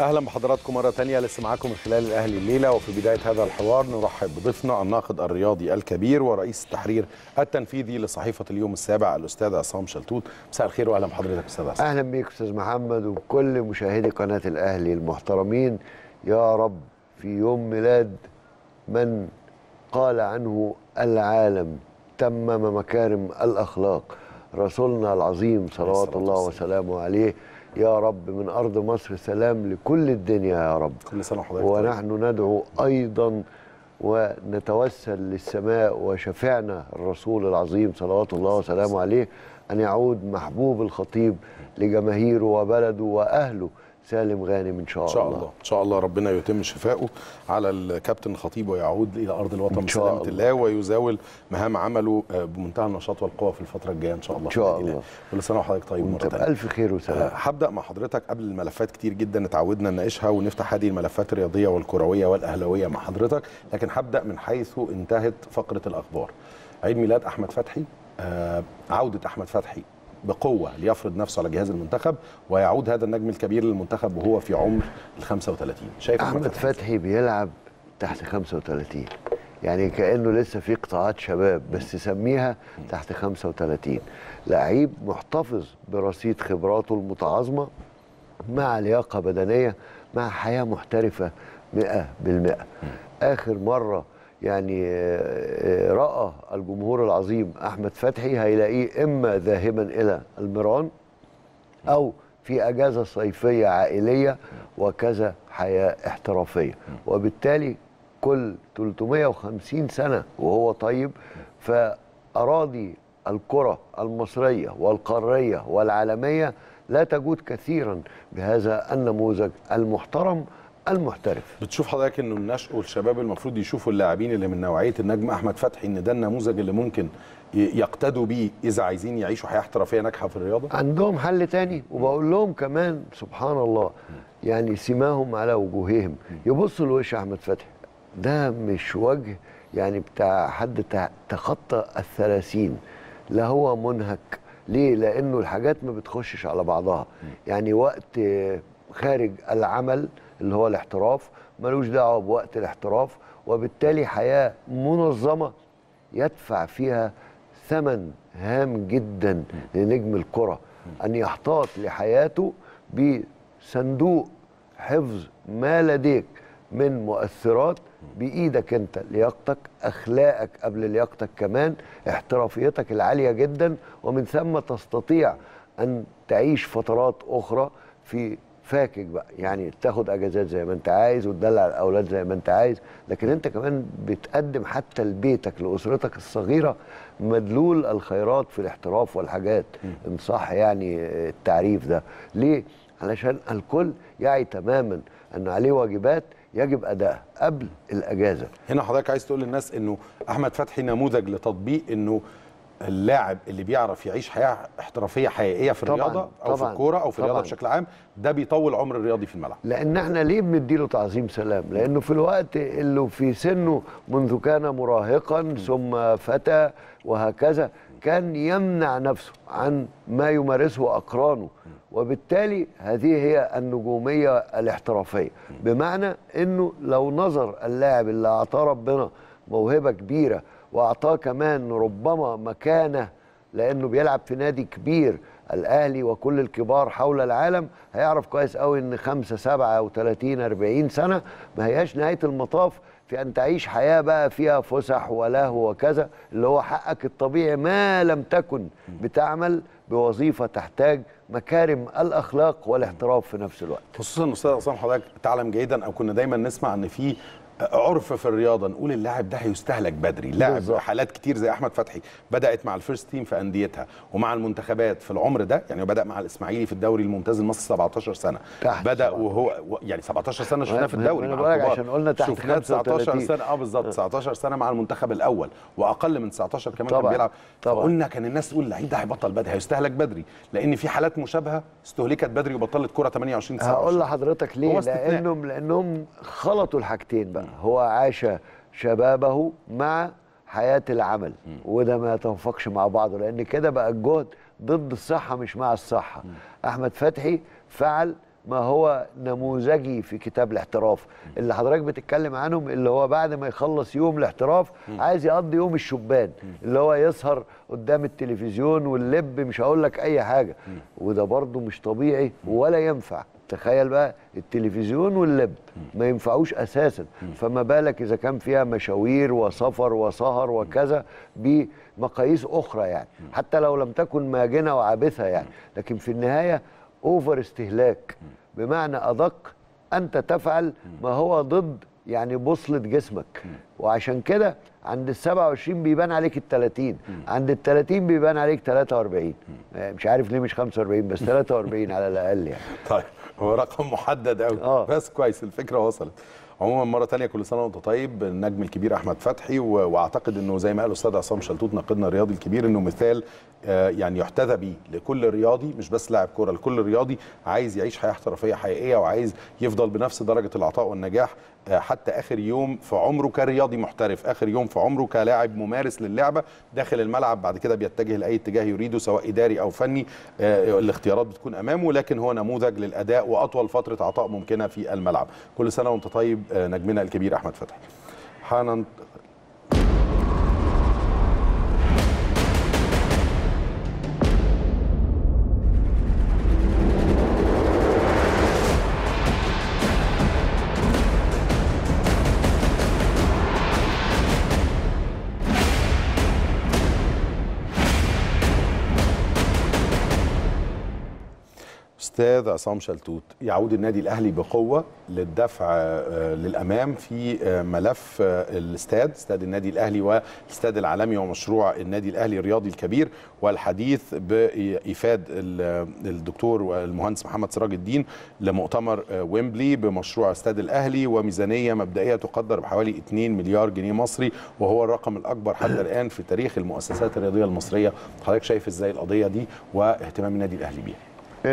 اهلا بحضراتكم مره تانية لسه معاكم من خلال الاهلي الليله وفي بدايه هذا الحوار نرحب بضيفنا الناقد الرياضي الكبير ورئيس التحرير التنفيذي لصحيفه اليوم السابع الاستاذ عصام شلتوت مساء الخير واهلا بحضرتك استاذ عصام اهلا بيك استاذ محمد وكل مشاهدي قناه الاهلي المحترمين يا رب في يوم ميلاد من قال عنه العالم تمم مكارم الاخلاق رسولنا العظيم صلوات الله وسلامه عليه يا رب من ارض مصر سلام لكل الدنيا يا رب كل سنه وحضرتك طيب. ونحن ندعو ايضا ونتوسل للسماء وشفعنا الرسول العظيم صلوات الله وسلامه عليه ان يعود محبوب الخطيب لجماهيره وبلده واهله سالم غانم ان شاء, ان شاء الله ان شاء الله ربنا يتم شفائه على الكابتن الخطيب ويعود الى ارض الوطن بسلامه الله. الله ويزاول مهام عمله بمنتهى النشاط والقوه في الفتره الجايه ان شاء الله ان شاء الله كل سنه وحضرتك طيب مره ثانيه الف خير وسلام هبدا مع حضرتك قبل الملفات كتير جدا اتعودنا نناقشها ونفتح هذه الملفات الرياضيه والكرويه والاهلاويه مع حضرتك لكن هبدا من حيث انتهت فقره الاخبار عيد ميلاد احمد فتحي آه عوده احمد فتحي بقوه ليفرض نفسه على جهاز المنتخب ويعود هذا النجم الكبير للمنتخب وهو في عمر ال 35 شايف احمد فتحي, فتحي بيلعب تحت 35 يعني كانه لسه في قطاعات شباب بس سميها تحت 35 لعيب محتفظ برصيد خبراته المتعاظمه مع لياقه بدنيه مع حياه محترفه 100% اخر مره يعني راى الجمهور العظيم احمد فتحي هيلاقيه اما ذاهبا الى الميران او في اجازه صيفيه عائليه وكذا حياه احترافيه وبالتالي كل 350 سنه وهو طيب فاراضي الكره المصريه والقاريه والعالميه لا تجود كثيرا بهذا النموذج المحترم المحترف بتشوف حضرتك انه النشء والشباب المفروض يشوفوا اللاعبين اللي من نوعيه النجم احمد فتحي ان ده النموذج اللي ممكن يقتدوا بيه اذا عايزين يعيشوا حياه احترافيه ناجحه في الرياضه عندهم حل تاني وبقول لهم كمان سبحان الله يعني سماهم على وجوههم يبصوا لوش احمد فتحي ده مش وجه يعني بتاع حد تخطى الثلاثين لا هو منهك ليه لانه الحاجات ما بتخشش على بعضها يعني وقت خارج العمل اللي هو الاحتراف ملوش دعوه بوقت الاحتراف وبالتالي حياه منظمه يدفع فيها ثمن هام جدا لنجم الكره ان يحتاط لحياته بصندوق حفظ ما لديك من مؤثرات بايدك انت لياقتك اخلاقك قبل لياقتك كمان احترافيتك العاليه جدا ومن ثم تستطيع ان تعيش فترات اخرى في فاكك بقى يعني تاخد اجازات زي ما انت عايز وتدلع الاولاد زي ما انت عايز لكن انت كمان بتقدم حتى لبيتك لاسرتك الصغيره مدلول الخيرات في الاحتراف والحاجات ان صح يعني التعريف ده ليه علشان الكل يعي تماما ان عليه واجبات يجب ادائها قبل الاجازه هنا حضرتك عايز تقول للناس انه احمد فتحي نموذج لتطبيق انه اللاعب اللي بيعرف يعيش حياه احترافيه حقيقيه في الرياضه طبعًا او طبعًا في الكوره او في الرياضه بشكل عام ده بيطول عمر الرياضي في الملعب لان احنا ليه بنديله تعظيم سلام لانه في الوقت اللي في سنه منذ كان مراهقا م. ثم فتى وهكذا كان يمنع نفسه عن ما يمارسه اقرانه وبالتالي هذه هي النجوميه الاحترافيه بمعنى انه لو نظر اللاعب اللي اعطاه ربنا موهبه كبيره واعطاه كمان ربما مكانه لانه بيلعب في نادي كبير الاهلي وكل الكبار حول العالم هيعرف كويس قوي ان 5 7 او 30 40 سنه ما هياش نهايه المطاف في ان تعيش حياه بقى فيها فسح ولهو وكذا اللي هو حقك الطبيعي ما لم تكن بتعمل بوظيفه تحتاج مكارم الاخلاق والاحتراف في نفس الوقت. خصوصا استاذ عصام حضرتك تعلم جيدا او كنا دايما نسمع ان في عرف في الرياضه نقول اللاعب ده هيستهلك بدري لاعب حالات كتير زي احمد فتحي بدات مع الفيرست تيم في انديتها ومع المنتخبات في العمر ده يعني بدا مع الاسماعيلي في الدوري الممتاز المصري 17 سنه بدا وهو يعني 17 سنه شفناه في الدوري مع الكبار عشان قلنا تحت شفناه 19 سنه اه بالظبط 19 سنه مع المنتخب الاول واقل من 19 كمان طبعًا كان بيلعب طبعًا قلنا كان الناس تقول اللعيب ده هيبطل بدري هيستهلك بدري لان في حالات مشابهه استهلكت بدري وبطلت كره 28 سنه هقول لحضرتك ليه لانهم لانهم خلطوا الحاجتين بقى هو عاش شبابه مع حياه العمل وده ما يتوافقش مع بعضه لان كده بقى الجهد ضد الصحه مش مع الصحه احمد فتحي فعل ما هو نموذجي في كتاب الاحتراف اللي حضرتك بتتكلم عنهم اللي هو بعد ما يخلص يوم الاحتراف عايز يقضي يوم الشبان اللي هو يسهر قدام التلفزيون واللب مش هقول لك اي حاجه وده برضه مش طبيعي ولا ينفع تخيل بقى التلفزيون واللب ما ينفعوش اساسا فما بالك اذا كان فيها مشاوير وسفر وسهر وكذا بمقاييس اخرى يعني حتى لو لم تكن ماجنه وعابثه يعني لكن في النهايه اوفر استهلاك بمعنى ادق انت تفعل ما هو ضد يعني بوصلة جسمك وعشان كده عند ال 27 بيبان عليك ال 30 عند ال 30 بيبان عليك 43 مش عارف ليه مش 45 بس 43 على الاقل يعني طيب هو رقم محدد قوي آه. بس كويس الفكره وصلت عموما مره تانية كل سنه وانت طيب النجم الكبير احمد فتحي و... واعتقد انه زي ما قال الاستاذ عصام شلتوت ناقدنا الرياضي الكبير انه مثال آه، يعني يحتذى به لكل رياضي مش بس لاعب كوره لكل رياضي عايز يعيش حياه احترافيه حقيقيه وعايز يفضل بنفس درجه العطاء والنجاح آه، حتى اخر يوم في عمره كرياضي محترف اخر يوم في عمره كلاعب ممارس للعبه داخل الملعب بعد كده بيتجه لاي اتجاه يريده سواء اداري او فني آه، الاختيارات بتكون امامه لكن هو نموذج للاداء واطول فتره عطاء ممكنه في الملعب كل سنه وانت طيب آه، نجمنا الكبير احمد فتحي حالا استاذ عصام شلتوت يعود النادي الاهلي بقوه للدفع آه، للامام في آه، ملف آه، الاستاد استاد النادي الاهلي والاستاد العالمي ومشروع النادي الاهلي الرياضي الكبير والحديث بايفاد ال- الدكتور والمهندس محمد سراج الدين لمؤتمر آه، ويمبلي بمشروع استاد الاهلي وميزانيه مبدئيه تقدر بحوالي 2 مليار جنيه مصري وهو الرقم الاكبر حتى الان في تاريخ المؤسسات الرياضيه المصريه حضرتك شايف ازاي القضيه دي واهتمام النادي الاهلي بيها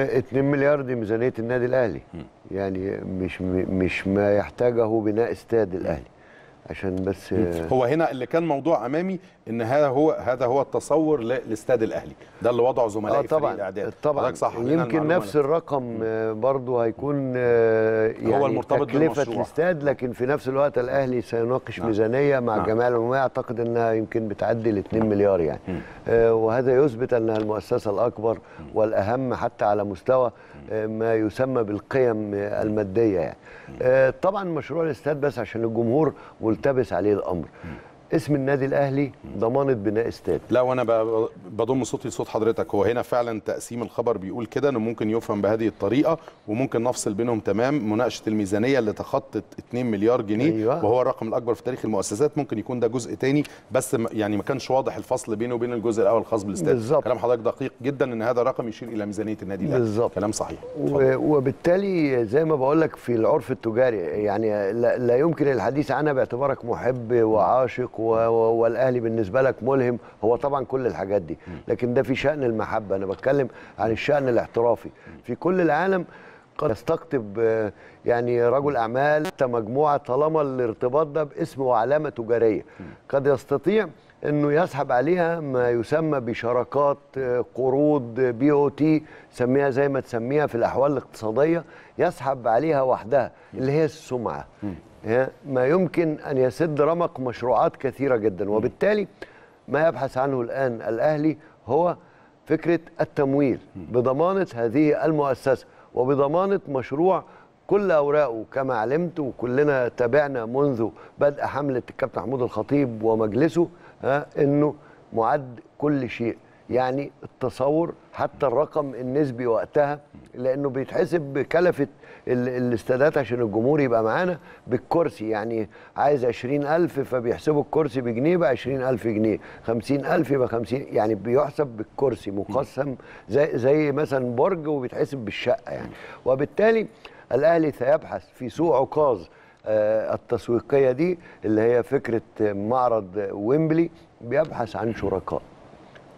2 مليار دي ميزانيه النادي الاهلي يعني مش مش ما يحتاجه بناء استاد الاهلي عشان بس هو هنا اللي كان موضوع امامي ان هذا هو هذا هو التصور لاستاد الاهلي ده اللي وضعه زملائي اه في فريق طبعا الاعداد طبعا حضرتك صح لنا يمكن المعلومة نفس الرقم آه، برضه هيكون آه، يعني المرتبط تكلفه بالمشروع. الاستاد لكن في نفس الوقت الاهلي سيناقش نعم. ميزانيه مع نعم. الجمعيه العموميه اعتقد انها يمكن بتعدي ال 2 مليار يعني آه، وهذا يثبت انها المؤسسه الاكبر والاهم حتى على مستوى آه، ما يسمى بالقيم آه، الماديه يعني آه، طبعا مشروع الاستاد بس عشان الجمهور ملتبس عليه الامر اسم النادي الاهلي ضمانه بناء استاد لا وانا ب- بضم صوتي لصوت حضرتك هو هنا فعلا تقسيم الخبر بيقول كده انه ممكن يفهم بهذه الطريقه وممكن نفصل بينهم تمام مناقشه الميزانيه اللي تخطت 2 مليار جنيه أيوة. وهو الرقم الاكبر في تاريخ المؤسسات ممكن يكون ده جزء تاني بس م- يعني ما كانش واضح الفصل بينه وبين الجزء الاول الخاص بالاستاد بالظبط. كلام حضرتك دقيق جدا ان هذا الرقم يشير الى ميزانيه النادي الاهلي بالظبط. كلام صحيح اتفضل. و- وبالتالي زي ما بقول لك في العرف التجاري يعني لا, لا يمكن الحديث عنها باعتبارك محب وعاشق و- و- والاهلي بالنسبه لك ملهم هو طبعا كل الحاجات دي لكن ده في شان المحبه انا بتكلم عن الشان الاحترافي في كل العالم قد يستقطب آه، يعني رجل اعمال حتى مجموعه طالما الارتباط ده باسم وعلامه تجاريه قد يستطيع انه يسحب عليها ما يسمى بشراكات آه، قروض بي او تي سميها زي ما تسميها في الاحوال الاقتصاديه يسحب عليها وحدها اللي هي السمعه هي ما يمكن ان يسد رمق مشروعات كثيره جدا وبالتالي ما يبحث عنه الان الاهلي هو فكره التمويل بضمانه هذه المؤسسه وبضمانه مشروع كل اوراقه كما علمت وكلنا تابعنا منذ بدء حمله الكابتن محمود الخطيب ومجلسه ها انه معد كل شيء يعني التصور حتى الرقم النسبي وقتها لانه بيتحسب بكلفه ال- الاستادات عشان الجمهور يبقى معانا بالكرسي يعني عايز 20000 فبيحسبوا الكرسي بجنيه يبقى 20000 جنيه 50000 يبقى 50 يعني بيحسب بالكرسي مقسم زي زي مثلا برج وبيتحسب بالشقه يعني وبالتالي الاهلي سيبحث في سوق عكاظ آه، التسويقيه دي اللي هي فكره معرض ويمبلي بيبحث عن شركاء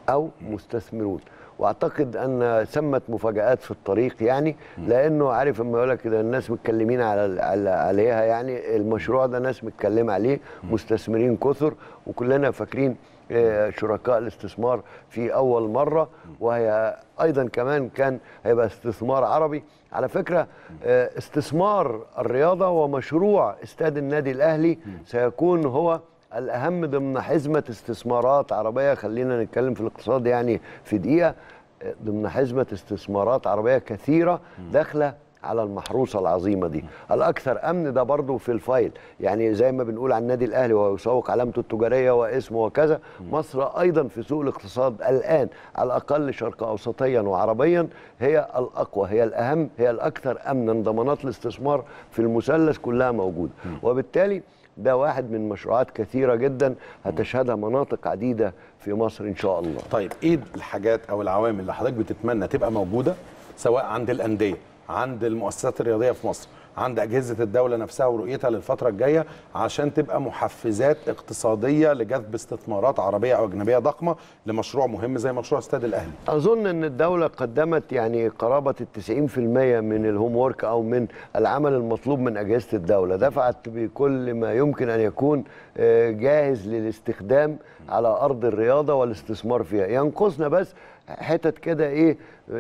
او مستثمرون واعتقد ان ثمت مفاجات في الطريق يعني لانه عارف اما يقول لك كده الناس متكلمين على على- عليها يعني المشروع ده ناس متكلمه عليه مستثمرين كثر وكلنا فاكرين آه، شركاء الاستثمار في اول مره وهي ايضا كمان كان هيبقى استثمار عربي على فكره آه، استثمار الرياضه ومشروع استاد النادي الاهلي سيكون هو الاهم ضمن حزمه استثمارات عربيه خلينا نتكلم في الاقتصاد يعني في دقيقه آه، ضمن حزمه استثمارات عربيه كثيره داخله على المحروسه العظيمه دي الاكثر امن ده برضو في الفايل يعني زي ما بنقول عن النادي الاهلي وهو يسوق علامته التجاريه واسمه وكذا مصر ايضا في سوق الاقتصاد الان على الاقل شرق اوسطيا وعربيا هي الاقوى هي الاهم هي الاكثر امنا ضمانات الاستثمار في المثلث كلها موجوده وبالتالي ده واحد من مشروعات كثيره جدا هتشهدها مناطق عديده في مصر ان شاء الله طيب ايه الحاجات او العوامل اللي حضرتك بتتمنى تبقى موجوده سواء عند الانديه عند المؤسسات الرياضيه في مصر عند اجهزه الدوله نفسها ورؤيتها للفتره الجايه عشان تبقى محفزات اقتصاديه لجذب استثمارات عربيه او اجنبيه ضخمه لمشروع مهم زي مشروع استاد الاهلي اظن ان الدوله قدمت يعني قرابه ال 90% من الهوم وورك او من العمل المطلوب من اجهزه الدوله دفعت بكل ما يمكن ان يكون آه، جاهز للاستخدام على ارض الرياضه والاستثمار فيها ينقصنا بس حتت كده ايه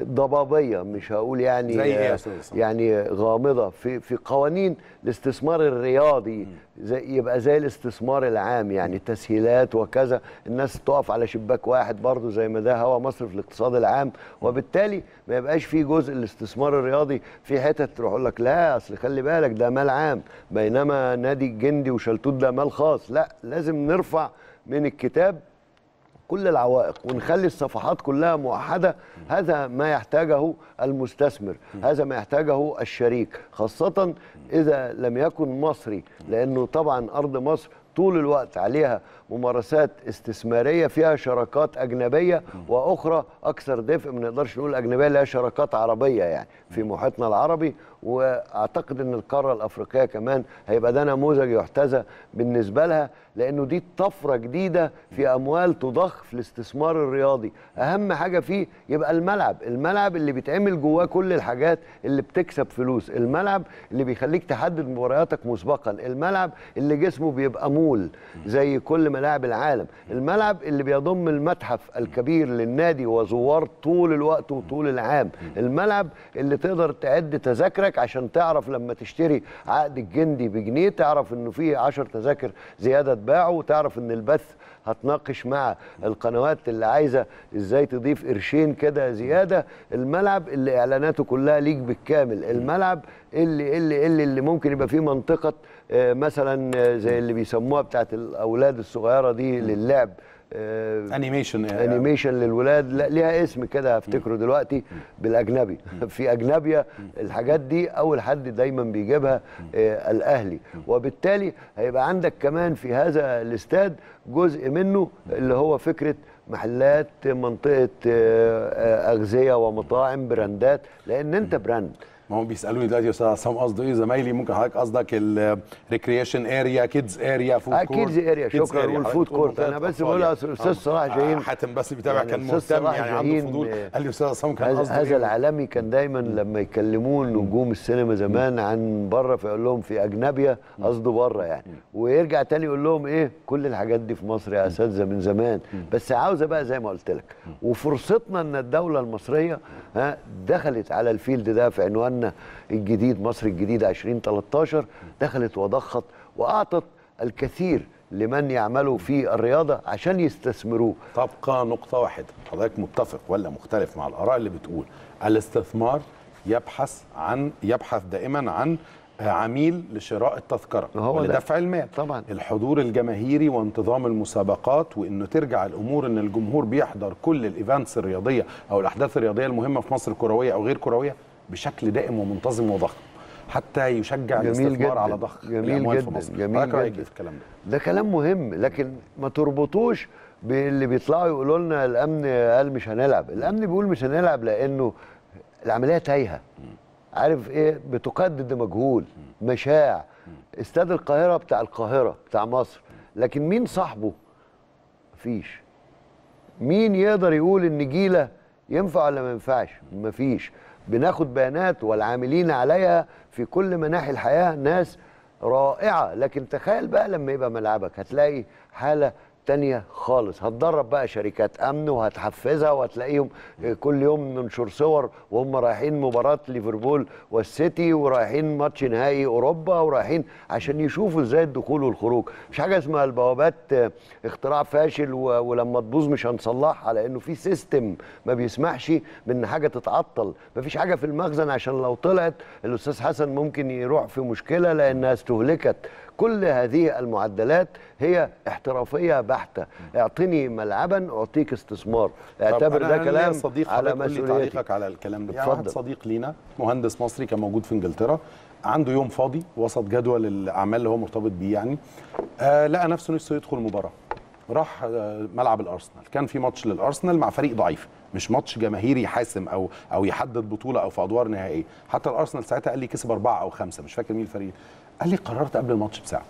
ضبابيه مش هقول يعني زي إيه يا آه، أستاذ عصام؟ يعني غامضه في في قوانين الاستثمار الرياضي زي يبقى زي الاستثمار العام يعني تسهيلات وكذا الناس تقف على شباك واحد برضو زي ما ده هوا مصر في الاقتصاد العام وبالتالي ما يبقاش في جزء الاستثمار الرياضي في حتت تروح يقول لك لا اصل خلي بالك ده مال عام بينما نادي الجندي وشلتوت ده مال خاص لا لازم نرفع من الكتاب كل العوائق ونخلي الصفحات كلها موحدة هذا ما يحتاجه المستثمر هذا ما يحتاجه الشريك خاصة إذا لم يكن مصري لأنه طبعا أرض مصر طول الوقت عليها ممارسات استثمارية فيها شراكات أجنبية وأخرى أكثر دفء ما نقدرش نقول أجنبية لها شراكات عربية يعني في محيطنا العربي وأعتقد أن القارة الأفريقية كمان هيبقى ده نموذج يحتذى بالنسبة لها لأنه دي طفرة جديدة في أموال تضخ في الاستثمار الرياضي أهم حاجة فيه يبقى الملعب الملعب اللي بيتعمل جواه كل الحاجات اللي بتكسب فلوس الملعب اللي بيخليك تحدد مبارياتك مسبقا الملعب اللي جسمه بيبقى مول زي كل ملاعب العالم الملعب اللي بيضم المتحف الكبير للنادي وزوار طول الوقت وطول العام الملعب اللي تقدر تعد تذاكرك عشان تعرف لما تشتري عقد الجندي بجنيه تعرف انه فيه 10 تذاكر زياده اتباعوا وتعرف ان البث هتناقش مع القنوات اللي عايزه ازاي تضيف قرشين كده زياده الملعب اللي اعلاناته كلها ليك بالكامل الملعب اللي اللي اللي, اللي ممكن يبقى فيه منطقه آه، مثلا آه، زي اللي بيسموها بتاعت الاولاد الصغيره دي للعب آه، انيميشن انيميشن للولاد لا ليها اسم كده هفتكره دلوقتي بالاجنبي في اجنبيا الحاجات دي اول حد دايما بيجيبها آه الاهلي وبالتالي هيبقى عندك كمان في هذا الاستاد جزء منه اللي هو فكره محلات منطقه آه، آه، اغذيه ومطاعم براندات لان انت براند ما هم بيسالوني دلوقتي يا استاذ عصام قصده ايه زمايلي ممكن حضرتك قصدك الريكريشن اريا كيدز اريا فود اكيد زي اريا شكرا والفود كورت انا بس بقول الاستاذ صلاح جاهين حاتم بس بيتابع يعني كان الأستاذ مهتم صلاح يعني عنده جاهين، فضول آه، قال لي استاذ عصام كان هذا قصده هذا ايه العالمي كان دايما لما يكلمون نجوم السينما زمان عن بره فيقول لهم في اجنبيا قصده بره يعني ويرجع تاني يقول لهم ايه كل الحاجات دي في مصر يا اساتذه من زمان بس عاوزه بقى زي ما قلت لك وفرصتنا ان الدوله المصريه ها دخلت على الفيلد ده في عنواننا الجديد مصر الجديده 2013 دخلت وضخت واعطت الكثير لمن يعملوا في الرياضه عشان يستثمروه تبقى نقطة واحدة حضرتك متفق ولا مختلف مع الآراء اللي بتقول الاستثمار يبحث عن يبحث دائما عن عميل لشراء التذكرة هو ده. ولدفع المال طبعا. الحضور الجماهيري وانتظام المسابقات وانه ترجع الامور ان الجمهور بيحضر كل الايفنتس الرياضيه او الاحداث الرياضيه المهمه في مصر كرويه او غير كرويه بشكل دائم ومنتظم وضخم حتى يشجع جميل الاستثمار جدا. على ضخ جميل الأموال جدا. في مصر جميل حضرتك رأيك جدا. إيه في الكلام ده ده كلام مهم لكن ما تربطوش باللي بيطلعوا يقولوا لنا الامن قال مش هنلعب الامن بيقول مش هنلعب لانه العمليه تايهه عارف ايه بتقدد مجهول مشاع استاد القاهره بتاع القاهره بتاع مصر لكن مين صاحبه مفيش مين يقدر يقول ان جيله ينفع ولا ما ينفعش مفيش بناخد بيانات والعاملين عليها في كل مناحي الحياه ناس رائعه لكن تخيل بقى لما يبقى ملعبك هتلاقي حاله تانية خالص هتدرب بقى شركات امن وهتحفزها وهتلاقيهم كل يوم ننشر صور وهم رايحين مباراه ليفربول والسيتي ورايحين ماتش نهائي اوروبا ورايحين عشان يشوفوا ازاي الدخول والخروج مش حاجه اسمها البوابات آه، اختراع فاشل و- ولما تبوظ مش هنصلحها لانه في سيستم ما بيسمحش بان حاجه تتعطل مفيش حاجه في المخزن عشان لو طلعت الاستاذ حسن ممكن يروح في مشكله لانها استهلكت كل هذه المعدلات هي احترافيه بحته اعطني ملعبا اعطيك استثمار اعتبر طب ده أنا ليا كلام صديق على حضرتك قول لي مسؤوليتي تعليقك على الكلام ده يعني اتفضل. واحد صديق لينا مهندس مصري كان موجود في انجلترا عنده يوم فاضي وسط جدول الاعمال اللي هو مرتبط بيه يعني آه لقى نفسه نفسه يدخل مباراه راح آه ملعب الارسنال كان في ماتش للارسنال مع فريق ضعيف مش ماتش جماهيري حاسم او او يحدد بطوله او في ادوار نهائيه حتى الارسنال ساعتها قال لي كسب اربعه او خمسه مش فاكر مين الفريق قال لي قررت قبل الماتش بساعه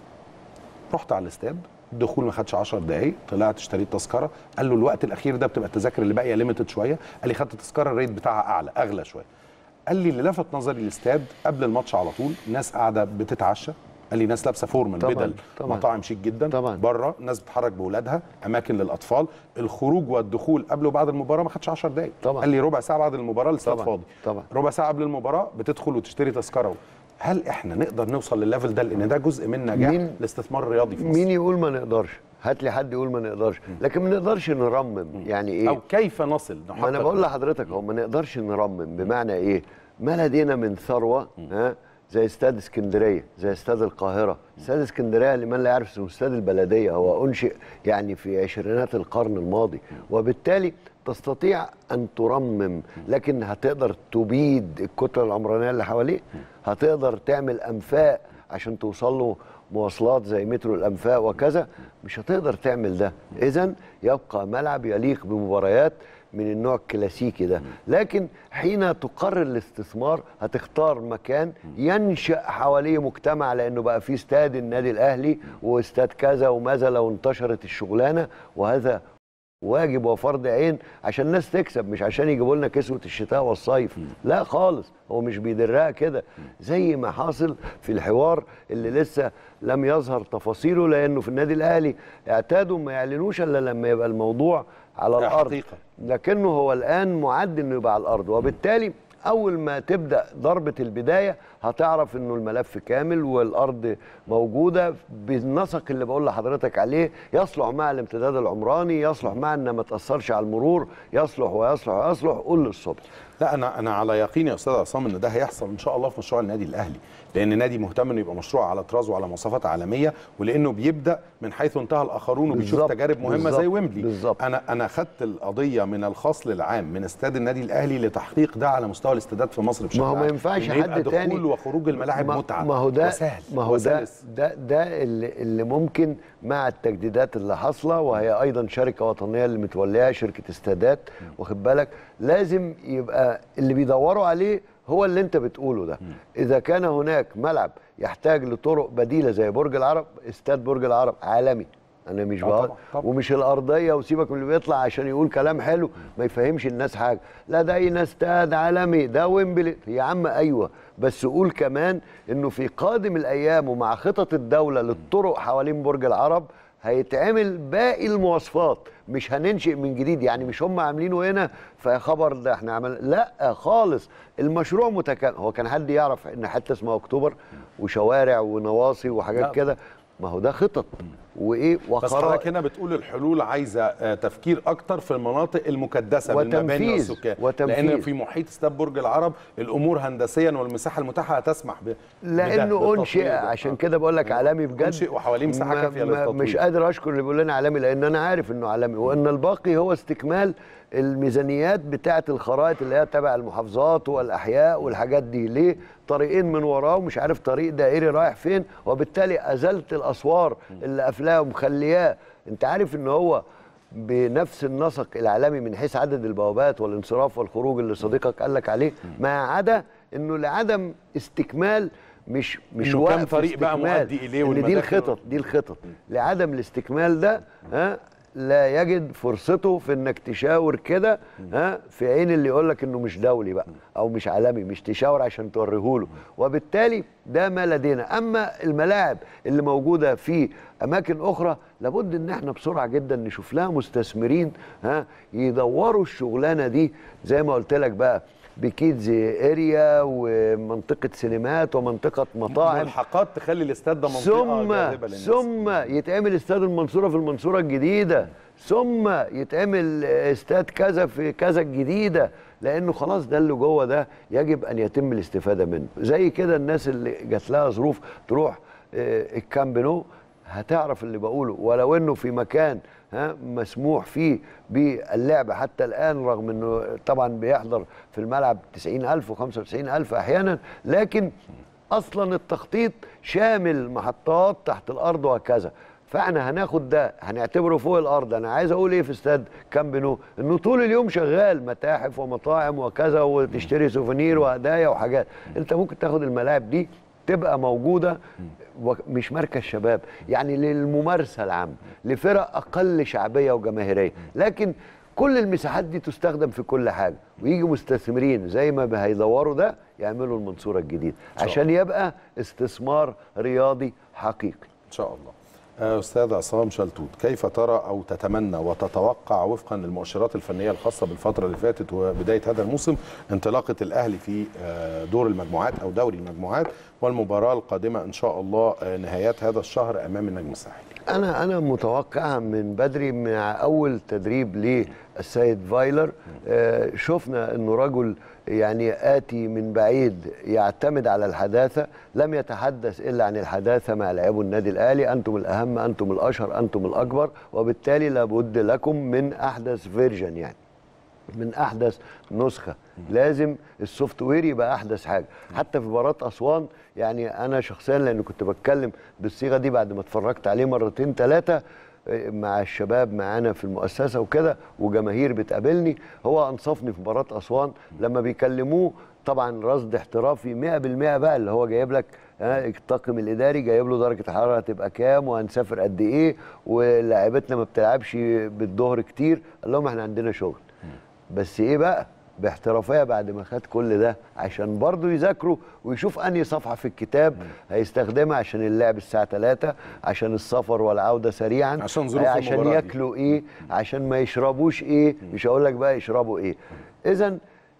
رحت على الاستاد الدخول ما خدش 10 دقايق طلعت اشتريت تذكره قال له الوقت الاخير ده بتبقى التذاكر اللي باقيه ليميتد شويه قال لي خدت تذكره الريت بتاعها اعلى اغلى شويه قال لي اللي لفت نظري الاستاد قبل الماتش على طول ناس قاعده بتتعشى قال لي ناس لابسه فورمال طبعاً، بدل طبعاً. مطاعم شيك جدا طبعاً. بره ناس بتتحرك باولادها اماكن للاطفال الخروج والدخول قبل وبعد المباراه ما خدش 10 دقايق طبعاً. قال لي ربع ساعه بعد المباراه الاستاد طبعاً، فاضي طبعاً. ربع ساعه قبل المباراه بتدخل وتشتري تذكره هل احنا نقدر نوصل للليفل ده لان ده جزء من نجاح مين- الاستثمار الرياضي في مصر مين يقول ما نقدرش هات لي حد يقول ما نقدرش لكن ما نقدرش نرمم يعني ايه او كيف نصل ما انا نحقق بقول لحضرتك هو ما نقدرش نرمم بمعنى ايه ما لدينا من ثروه ها زي استاد اسكندريه زي استاد القاهره استاد اسكندريه لمن لا يعرف اسمه استاد البلديه هو انشئ يعني في عشرينات القرن الماضي وبالتالي تستطيع ان ترمم لكن هتقدر تبيد الكتله العمرانيه اللي حواليه هتقدر تعمل انفاق عشان توصل له مواصلات زي مترو الانفاق وكذا مش هتقدر تعمل ده اذا يبقى ملعب يليق بمباريات من النوع الكلاسيكي ده لكن حين تقرر الاستثمار هتختار مكان ينشأ حواليه مجتمع لأنه بقى في استاد النادي الأهلي واستاد كذا وماذا لو انتشرت الشغلانة وهذا واجب وفرض عين عشان الناس تكسب مش عشان يجيبوا لنا كسوة الشتاء والصيف لا خالص هو مش بيدرها كده زي ما حاصل في الحوار اللي لسه لم يظهر تفاصيله لانه في النادي الاهلي اعتادوا ما يعلنوش الا لما يبقى الموضوع على ده الارض حقيقة. لكنه هو الان معد انه يبقى على الارض وبالتالي اول ما تبدا ضربه البدايه هتعرف انه الملف كامل والارض موجوده بالنسق اللي بقول لحضرتك عليه يصلح مع الامتداد العمراني يصلح مع ان ما تاثرش على المرور يصلح ويصلح ويصلح قول للصبح لا انا انا على يقين يا استاذ عصام ان ده هيحصل ان شاء الله في مشروع النادي الاهلي لان نادي مهتم انه يبقى مشروع على طراز وعلى مواصفات عالميه ولانه بيبدا من حيث انتهى الاخرون وبيشوف بالظبط، تجارب مهمه بالظبط، زي ويمبلي بالظبط. انا انا خدت القضيه من الخاص للعام من استاد النادي الاهلي لتحقيق ده على مستوى الاستادات في مصر بشكل ما هو ما عام. ينفعش إن يبقى حد تاني دخول وخروج الملاعب ما- متعه ما هو ده وسهل ما هو ده وسلس. ده ده اللي, اللي ممكن مع التجديدات اللي حاصله وهي ايضا شركه وطنيه اللي متوليها شركه استادات واخد بالك لازم يبقى اللي بيدوروا عليه هو اللي انت بتقوله ده اذا كان هناك ملعب يحتاج لطرق بديله زي برج العرب استاد برج العرب عالمي انا مش آه بقول طبعاً، طبعاً. ومش الارضيه وسيبك من اللي بيطلع عشان يقول كلام حلو ما يفهمش الناس حاجه لا ده اي استاد عالمي ده ويمبلي يا عم ايوه بس قول كمان انه في قادم الايام ومع خطط الدوله للطرق حوالين برج العرب هيتعمل باقي المواصفات مش هننشئ من جديد يعني مش هم عاملينه هنا فخبر ده احنا عمل لا خالص المشروع متكامل هو كان حد يعرف ان حته اسمها اكتوبر وشوارع ونواصي لا. وحاجات كده ما هو ده خطط وايه بس وخرائط حضرتك هنا بتقول الحلول عايزه آه، تفكير اكتر في المناطق المكدسه بالمباني وتنفيذ. والسكان وتنفيذ. لان في محيط استاد برج العرب الامور هندسيا والمساحه المتاحه هتسمح ب بده، لانه بالتطوير انشئ ده. عشان كده بقول لك عالمي بجد أنشئ وحواليه مساحة ما- كافية ما- للتطوير. مش قادر اشكر اللي بيقول لنا عالمي لان انا عارف انه عالمي وان الباقي هو استكمال الميزانيات بتاعه الخرائط اللي هي تبع المحافظات والاحياء والحاجات دي ليه طريقين من وراه ومش عارف طريق دائري رايح فين وبالتالي ازلت الاسوار اللي قافلاه ومخلياه انت عارف ان هو بنفس النسق العالمي من حيث عدد البوابات والانصراف والخروج اللي صديقك قال لك عليه ما عدا انه لعدم استكمال مش مش إنه كام وقف طريق بقى استكمال. مؤدي إليه ان دي والمداخل الخطط دي الخطط لعدم الاستكمال ده ها لا يجد فرصته في انك تشاور كده ها في عين اللي يقول لك انه مش دولي بقى او مش عالمي مش تشاور عشان توريه له وبالتالي ده ما لدينا اما الملاعب اللي موجوده في اماكن اخرى لابد ان احنا بسرعه جدا نشوف لها مستثمرين ها يدوروا الشغلانه دي زي ما قلت لك بقى بكيدز اريا ومنطقه سينمات ومنطقه مطاعم ملحقات تخلي الاستاد ده منطقه ثم جاذبه للناس ثم يتعمل استاد المنصوره في المنصوره الجديده ثم يتعمل استاد كذا في كذا الجديده لانه خلاص ده اللي جوه ده يجب ان يتم الاستفاده منه زي كده الناس اللي جات لها ظروف تروح آه، الكامب نو هتعرف اللي بقوله ولو انه في مكان ها مسموح فيه باللعب حتى الان رغم انه طبعا بيحضر في الملعب 90000 و95000 احيانا لكن اصلا التخطيط شامل محطات تحت الارض وهكذا فاحنا هناخد ده هنعتبره فوق الارض انا عايز اقول ايه في استاد كامب نو انه طول اليوم شغال متاحف ومطاعم وكذا وتشتري سوفونير وهدايا وحاجات انت ممكن تاخد الملاعب دي تبقى موجوده و- مش مركز شباب يعني للممارسه العامه لفرق اقل شعبيه وجماهيريه لكن كل المساحات دي تستخدم في كل حاجه ويجي مستثمرين زي ما هيدوروا ده يعملوا المنصوره الجديده شاء عشان يبقى استثمار رياضي حقيقي ان شاء الله آه، استاذ عصام شلتوت كيف ترى او تتمنى وتتوقع وفقا للمؤشرات الفنيه الخاصه بالفتره اللي فاتت وبدايه هذا الموسم انطلاقه الاهلي في آه، دور المجموعات او دوري المجموعات والمباراه القادمه ان شاء الله آه، نهايات هذا الشهر امام النجم الساحلي انا انا متوقع من بدري مع اول تدريب للسيد فايلر آه، شفنا انه رجل يعني اتي من بعيد يعتمد على الحداثه لم يتحدث الا عن الحداثه مع لاعبو النادي الاهلي انتم الاهم انتم الاشهر انتم الاكبر وبالتالي لابد لكم من احدث فيرجن يعني من احدث نسخه لازم السوفت وير يبقى احدث حاجه حتى في مباراه اسوان يعني انا شخصيا لان كنت بتكلم بالصيغه دي بعد ما اتفرجت عليه مرتين ثلاثه مع الشباب معانا في المؤسسه وكده وجماهير بتقابلني هو انصفني في مباراه اسوان لما بيكلموه طبعا رصد احترافي 100% بقى اللي هو جايب لك ها، الطاقم الاداري جايب له درجه الحراره هتبقى كام وهنسافر قد ايه ولاعيبتنا ما بتلعبش بالظهر كتير قال لهم احنا عندنا شغل بس ايه بقى باحترافيه بعد ما خد كل ده عشان برضه يذاكروا ويشوف انهي صفحه في الكتاب هيستخدمها عشان اللعب الساعه 3 عشان السفر والعوده سريعا عشان ظروف عشان المباراة دي. ياكلوا ايه عشان ما يشربوش ايه مش هقول لك بقى يشربوا ايه اذا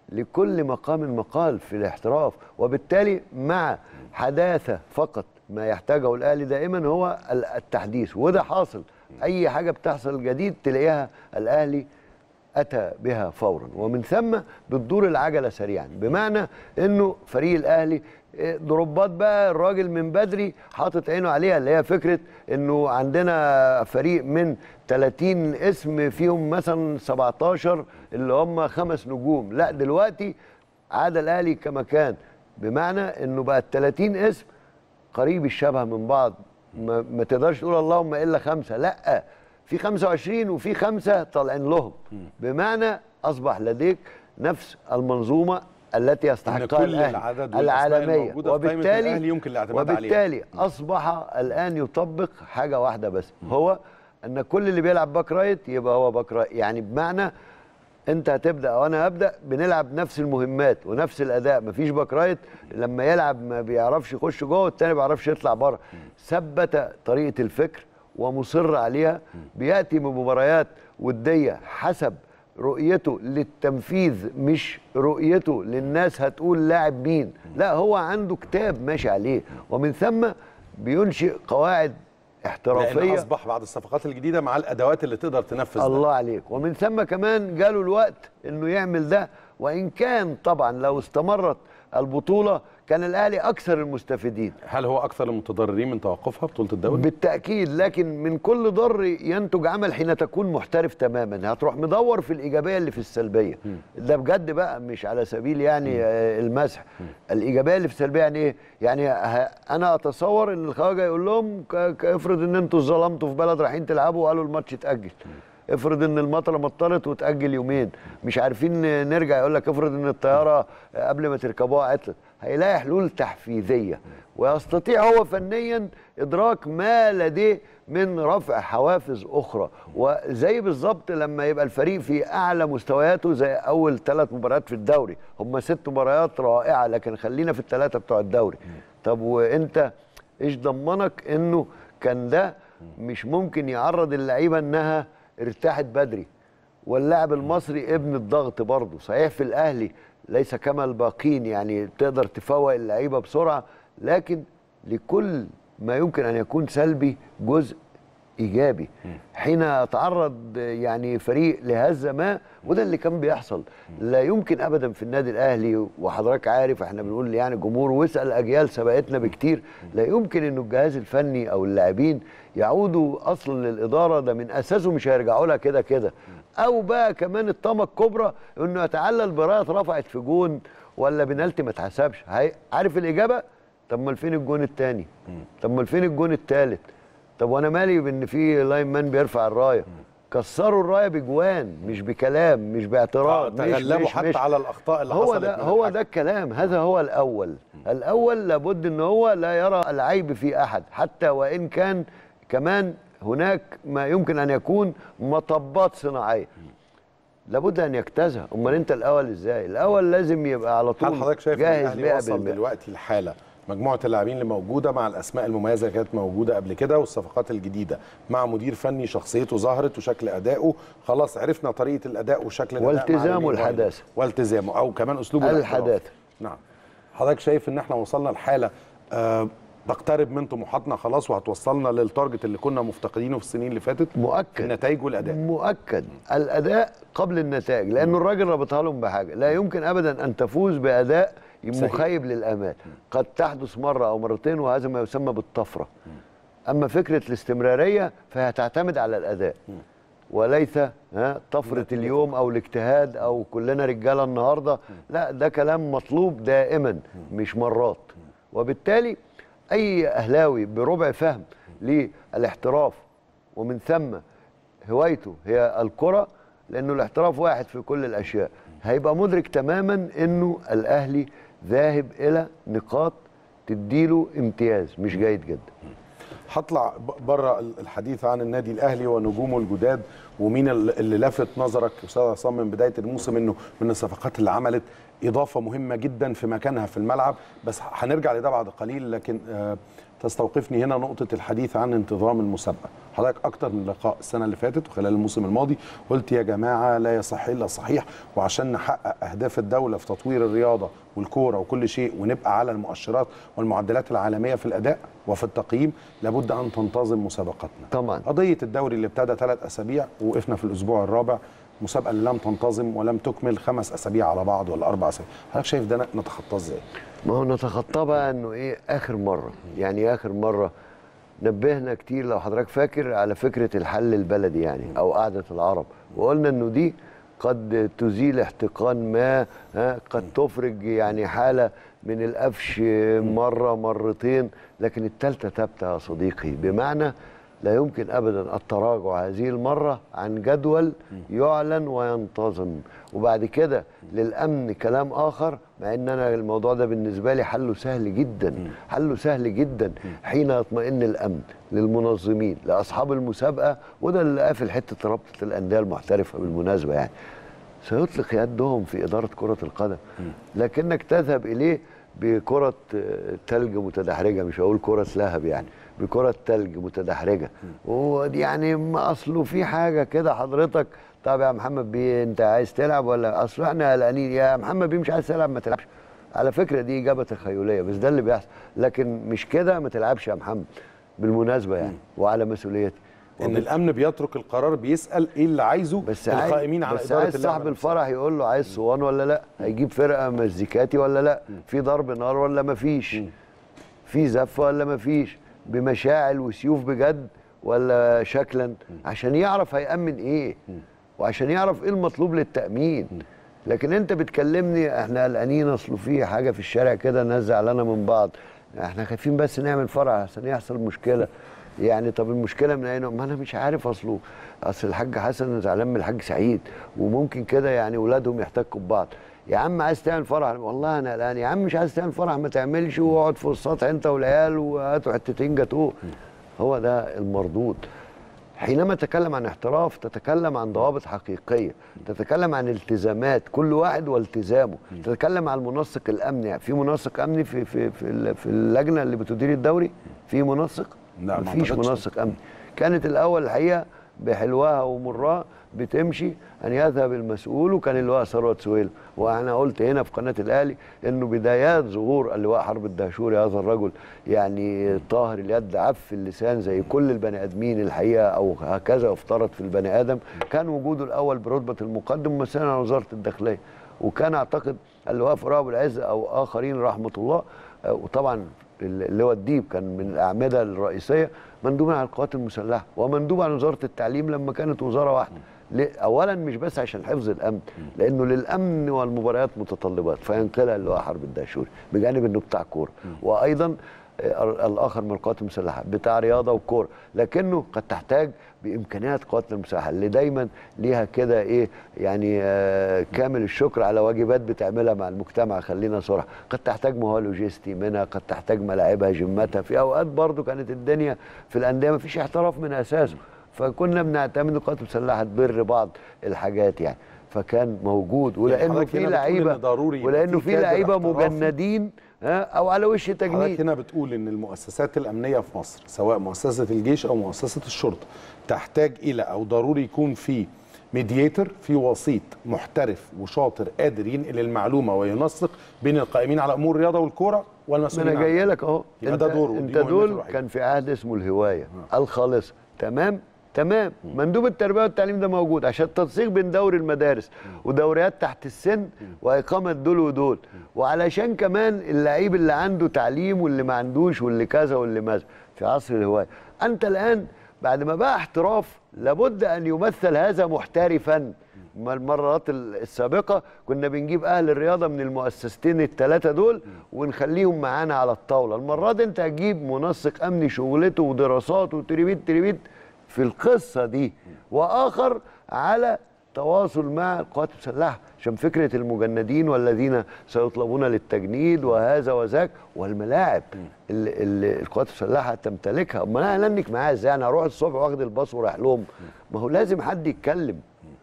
لكل مقام مقال في الاحتراف وبالتالي مع حداثه فقط ما يحتاجه الاهلي دائما هو ال- التحديث وده حاصل اي حاجه بتحصل جديد تلاقيها الاهلي اتى بها فورا ومن ثم بتدور العجله سريعا بمعنى انه فريق الاهلي إيه، ضربات بقى الراجل من بدري حاطط عينه عليها اللي هي فكره انه عندنا فريق من 30 اسم فيهم مثلا 17 اللي هم خمس نجوم لا دلوقتي عاد الاهلي كما كان بمعنى انه بقى 30 اسم قريب الشبه من بعض ما, ما تقدرش تقول اللهم الا خمسه لا في 25 وفي خمسه طالعين لهم بمعنى اصبح لديك نفس المنظومه التي يستحقها كل الاهلي العدد والأسماء العالميه الموجودة في قائمة الأهلي يمكن الاعتماد عليها. وبالتالي اصبح الان يطبق حاجه واحده بس هو ان كل اللي بيلعب باك رايت يبقى هو باك رايت يعني بمعنى انت هتبدا وانا هبدا بنلعب نفس المهمات ونفس الاداء مفيش باك رايت لما يلعب ما بيعرفش يخش جوه والتاني ما بيعرفش يطلع بره ثبت طريقه الفكر ومصر عليها بياتي بمباريات وديه حسب رؤيته للتنفيذ مش رؤيته للناس هتقول لاعب مين لا هو عنده كتاب ماشي عليه ومن ثم بينشئ قواعد لان احترافيه اصبح بعد الصفقات الجديده مع الادوات اللي تقدر تنفذ ده. الله عليك ومن ثم كمان جاله الوقت انه يعمل ده وان كان طبعا لو استمرت البطوله كان الاهلي اكثر المستفيدين هل هو اكثر المتضررين من توقفها بطوله الدوري بالتاكيد لكن من كل ضر ينتج عمل حين تكون محترف تماما هتروح مدور في الايجابيه اللي في السلبيه ده بجد بقى مش على سبيل يعني آه، المسح الايجابيه اللي في السلبيه يعني ايه يعني ه- انا اتصور ان الخواجه يقول لهم ك- ك- افرض ان انتوا ظلمتوا في بلد رايحين تلعبوا وقالوا الماتش اتاجل افرض ان المطره مطرت وتاجل يومين مش عارفين نرجع يقول لك افرض ان الطياره قبل ما تركبوها عطلت هيلاقي حلول تحفيزيه ويستطيع هو فنيا ادراك ما لديه من رفع حوافز اخرى وزي بالظبط لما يبقى الفريق في اعلى مستوياته زي اول ثلاث مباريات في الدوري هم ست مباريات رائعه لكن خلينا في الثلاثه بتوع الدوري طب وانت ايش ضمنك انه كان ده مش ممكن يعرض اللعيبه انها ارتاحت بدري واللاعب المصري ابن الضغط برضه صحيح في الاهلي ليس كما الباقين يعني تقدر تفوق اللعيبه بسرعه لكن لكل ما يمكن ان يكون سلبي جزء ايجابي حين يتعرض يعني فريق لهزه ما وده اللي كان بيحصل لا يمكن ابدا في النادي الاهلي وحضرتك عارف احنا بنقول يعني جمهور واسال اجيال سبقتنا بكتير لا يمكن انه الجهاز الفني او اللاعبين يعودوا اصلا للاداره ده من اساسه مش هيرجعوا لها كده كده او بقى كمان الطامه الكبرى انه يتعلل برايه اترفعت في جون ولا بنالتي ما اتحسبش هي- عارف الاجابه طب امال فين الجون الثاني طب امال فين الجون الثالث طب وانا مالي بان في لاين مان بيرفع الرايه كسروا الرايه بجوان مش بكلام مش باعتراض مش تغلبوا مش حتى مش على الاخطاء اللي هو حصلت ده من هو الحكم. ده الكلام هذا هو الاول الاول لابد ان هو لا يرى العيب في احد حتى وان كان كمان هناك ما يمكن ان يكون مطبات صناعيه لابد ان يجتازها امال انت الاول ازاي الاول لازم يبقى على طول هل حضرتك شايف ان جاهز الاهلي وصل 100% دلوقتي الحاله مجموعه اللاعبين اللي موجوده مع الاسماء المميزه اللي كانت موجوده قبل كده والصفقات الجديده مع مدير فني شخصيته ظهرت وشكل ادائه خلاص عرفنا طريقه الاداء وشكل الاداء مع والتزامه اليمين واليمين. الحداثة. والتزامه او كمان اسلوبه الاحتراف. الحداثة. نعم حضرتك شايف ان احنا وصلنا لحاله آه تقترب من طموحاتنا خلاص وهتوصلنا للتارجت اللي كنا مفتقدينه في السنين اللي فاتت مؤكد النتائج والاداء مؤكد الاداء قبل النتائج لانه الراجل ربطها لهم بحاجه لا يمكن ابدا ان تفوز باداء صحيح. مخيب للامال قد تحدث مره او مرتين وهذا ما يسمى بالطفره اما فكره الاستمراريه فهي تعتمد على الاداء وليس ها طفره اليوم او الاجتهاد او كلنا رجاله النهارده لا ده كلام مطلوب دائما مش مرات وبالتالي اي اهلاوي بربع فهم للاحتراف ومن ثم هوايته هي الكرة لأنه الاحتراف واحد في كل الأشياء هيبقى مدرك تماما أنه الأهلي ذاهب إلى نقاط تديله امتياز مش جيد جدا هطلع بره الحديث عن النادي الاهلي ونجومه الجداد ومين ال- اللي لفت نظرك استاذ عصام من بدايه الموسم انه من الصفقات اللي عملت اضافه مهمه جدا في مكانها في الملعب بس هنرجع لده بعد قليل لكن آه، تستوقفني هنا نقطه الحديث عن انتظام المسابقه حضرتك اكتر من لقاء السنه اللي فاتت وخلال الموسم الماضي قلت يا جماعه لا يصح الا الصحيح وعشان نحقق اهداف الدوله في تطوير الرياضه والكوره وكل شيء ونبقى على المؤشرات والمعدلات العالميه في الاداء وفي التقييم لابد ان تنتظم مسابقتنا طبعا قضيه الدوري اللي ابتدى ثلاث اسابيع ووقفنا في الاسبوع الرابع مسابقه اللي لم تنتظم ولم تكمل خمس اسابيع على بعض ولا اربع اسابيع حضرتك شايف ده نتخطاه ازاي ما هو نتخطى بقى انه ايه اخر مره يعني اخر مره نبهنا كتير لو حضرتك فاكر على فكره الحل البلدي يعني او قعده العرب وقلنا انه دي قد تزيل احتقان ما ها قد تفرج يعني حاله من القفش مره مرتين لكن الثالثه ثابته يا صديقي بمعنى لا يمكن ابدا التراجع هذه المره عن جدول يعلن وينتظم وبعد كده للامن كلام اخر مع ان انا الموضوع ده بالنسبه لي حله سهل جدا حله سهل جدا حين يطمئن الامن للمنظمين لاصحاب المسابقه وده اللي قافل حته رابطه الانديه المحترفه بالمناسبه يعني سيطلق يدهم في اداره كره القدم لكنك تذهب اليه بكره آه، تلج متدحرجه مش هقول كره لهب يعني بكره تلج متدحرجه ودي يعني ما اصله في حاجه كده حضرتك طب يا محمد بيه انت عايز تلعب ولا اصل احنا قلقانين يا محمد بيه مش عايز تلعب ما تلعبش على فكره دي اجابه تخيليه بس ده اللي بيحصل لكن مش كده ما تلعبش يا محمد بالمناسبه يعني وعلى مسؤوليتي ان الامن بيترك القرار بيسال ايه اللي عايزه بس عايز القائمين على بس اداره عايز اللعبة صاحب نفسها. الفرح يقول له عايز صوان ولا لا هيجيب فرقه مزيكاتي ولا لا في ضرب نار ولا ما فيش في زف ولا ما فيش بمشاعل وسيوف بجد ولا شكلا عشان يعرف هيأمن ايه وعشان يعرف ايه المطلوب للتأمين لكن انت بتكلمني احنا قلقانين اصل في حاجه في الشارع كده ناس زعلانه من بعض احنا خايفين بس نعمل فرح عشان يحصل مشكله يعني طب المشكله من اين ما انا مش عارف اصله اصل الحاج حسن زعلان من الحاج سعيد وممكن كده يعني اولادهم يحتكوا ببعض يا عم عايز تعمل فرح والله انا قلقان يا عم مش عايز تعمل فرح ما تعملش واقعد فوق السطح انت والعيال وهاتوا حتتين جاتوه هو ده المردود حينما تتكلم عن احتراف تتكلم عن ضوابط حقيقيه تتكلم عن التزامات كل واحد والتزامه تتكلم عن المنسق الامني في منسق امني في في في, ال- في اللجنه اللي بتدير الدوري في منسق لا، ما مفيش أعتقدش. منسق امني كانت الاول الحقيقه بحلوها ومرها بتمشي ان يذهب المسؤول وكان اللواء ثروت سويل وانا قلت هنا في قناه الاهلي انه بدايات ظهور اللواء حرب الدهشوري هذا الرجل يعني طاهر اليد عف اللسان زي كل البني ادمين الحقيقه او هكذا يفترض في البني ادم كان وجوده الاول برتبه المقدم ممثلا عن وزاره الداخليه وكان اعتقد اللواء فراء ابو العز او اخرين رحمه الله آه، وطبعا اللي هو الديب كان من الاعمده الرئيسيه مندوبا على القوات المسلحه ومندوب عن وزاره التعليم لما كانت وزاره واحده ليه؟ اولا مش بس عشان حفظ الامن لانه للامن والمباريات متطلبات فينقلها اللي هو حرب الدهشوري بجانب انه بتاع كوره وايضا آه، الاخر من القوات المسلحه بتاع رياضه وكوره لكنه قد تحتاج بامكانيات قواتنا المسلحه اللي دايما ليها كده ايه يعني آه كامل الشكر على واجبات بتعملها مع المجتمع خلينا صراحه قد تحتاج مهوى لوجستي منها قد تحتاج ملاعبها جيماتها في اوقات برضو كانت الدنيا في الانديه ما فيش احتراف من اساسه فكنا بنعتمد القوات المسلحه تبر بعض الحاجات يعني فكان موجود ولانه حضرتك في هنا بتقول لعيبه إن ضروري يبقى ولانه في في كادر لعيبه احترافي. مجندين ها او على وش حضرتك تجنيد هنا بتقول ان المؤسسات الامنيه في مصر سواء مؤسسه الجيش او مؤسسه الشرطه تحتاج الى او ضروري يكون في ميدياتور في وسيط محترف وشاطر قادر ينقل المعلومه وينسق بين القائمين على امور الرياضه والكوره ما والمسؤولين انا جاي عنها. لك اهو يبقى انت ده دوره، دي انت مهمته دول الوحيدة. كان في عهد اسمه الهوايه الخالصه تمام تمام مندوب التربيه والتعليم ده موجود عشان التنسيق بين دوري المدارس ودوريات تحت السن واقامه دول ودول وعلشان كمان اللعيب اللي عنده تعليم واللي ما عندوش واللي كذا واللي ماذا في عصر الهوايه انت الان بعد ما بقى احتراف لابد ان يمثل هذا محترفا ما المرات ال- السابقه كنا بنجيب اهل الرياضه من المؤسستين الثلاثه دول ونخليهم معانا على الطاوله المره دي انت هتجيب منسق امني شغلته ودراساته وتريبيت تريبيت في القصه دي واخر على تواصل مع القوات المسلحه عشان فكره المجندين والذين سيطلبون للتجنيد وهذا وذاك والملاعب اللي, اللي القوات المسلحه تمتلكها امال انا هلنك معاها ازاي انا هروح الصبح واخد الباص ورايح لهم ما هو لازم حد يتكلم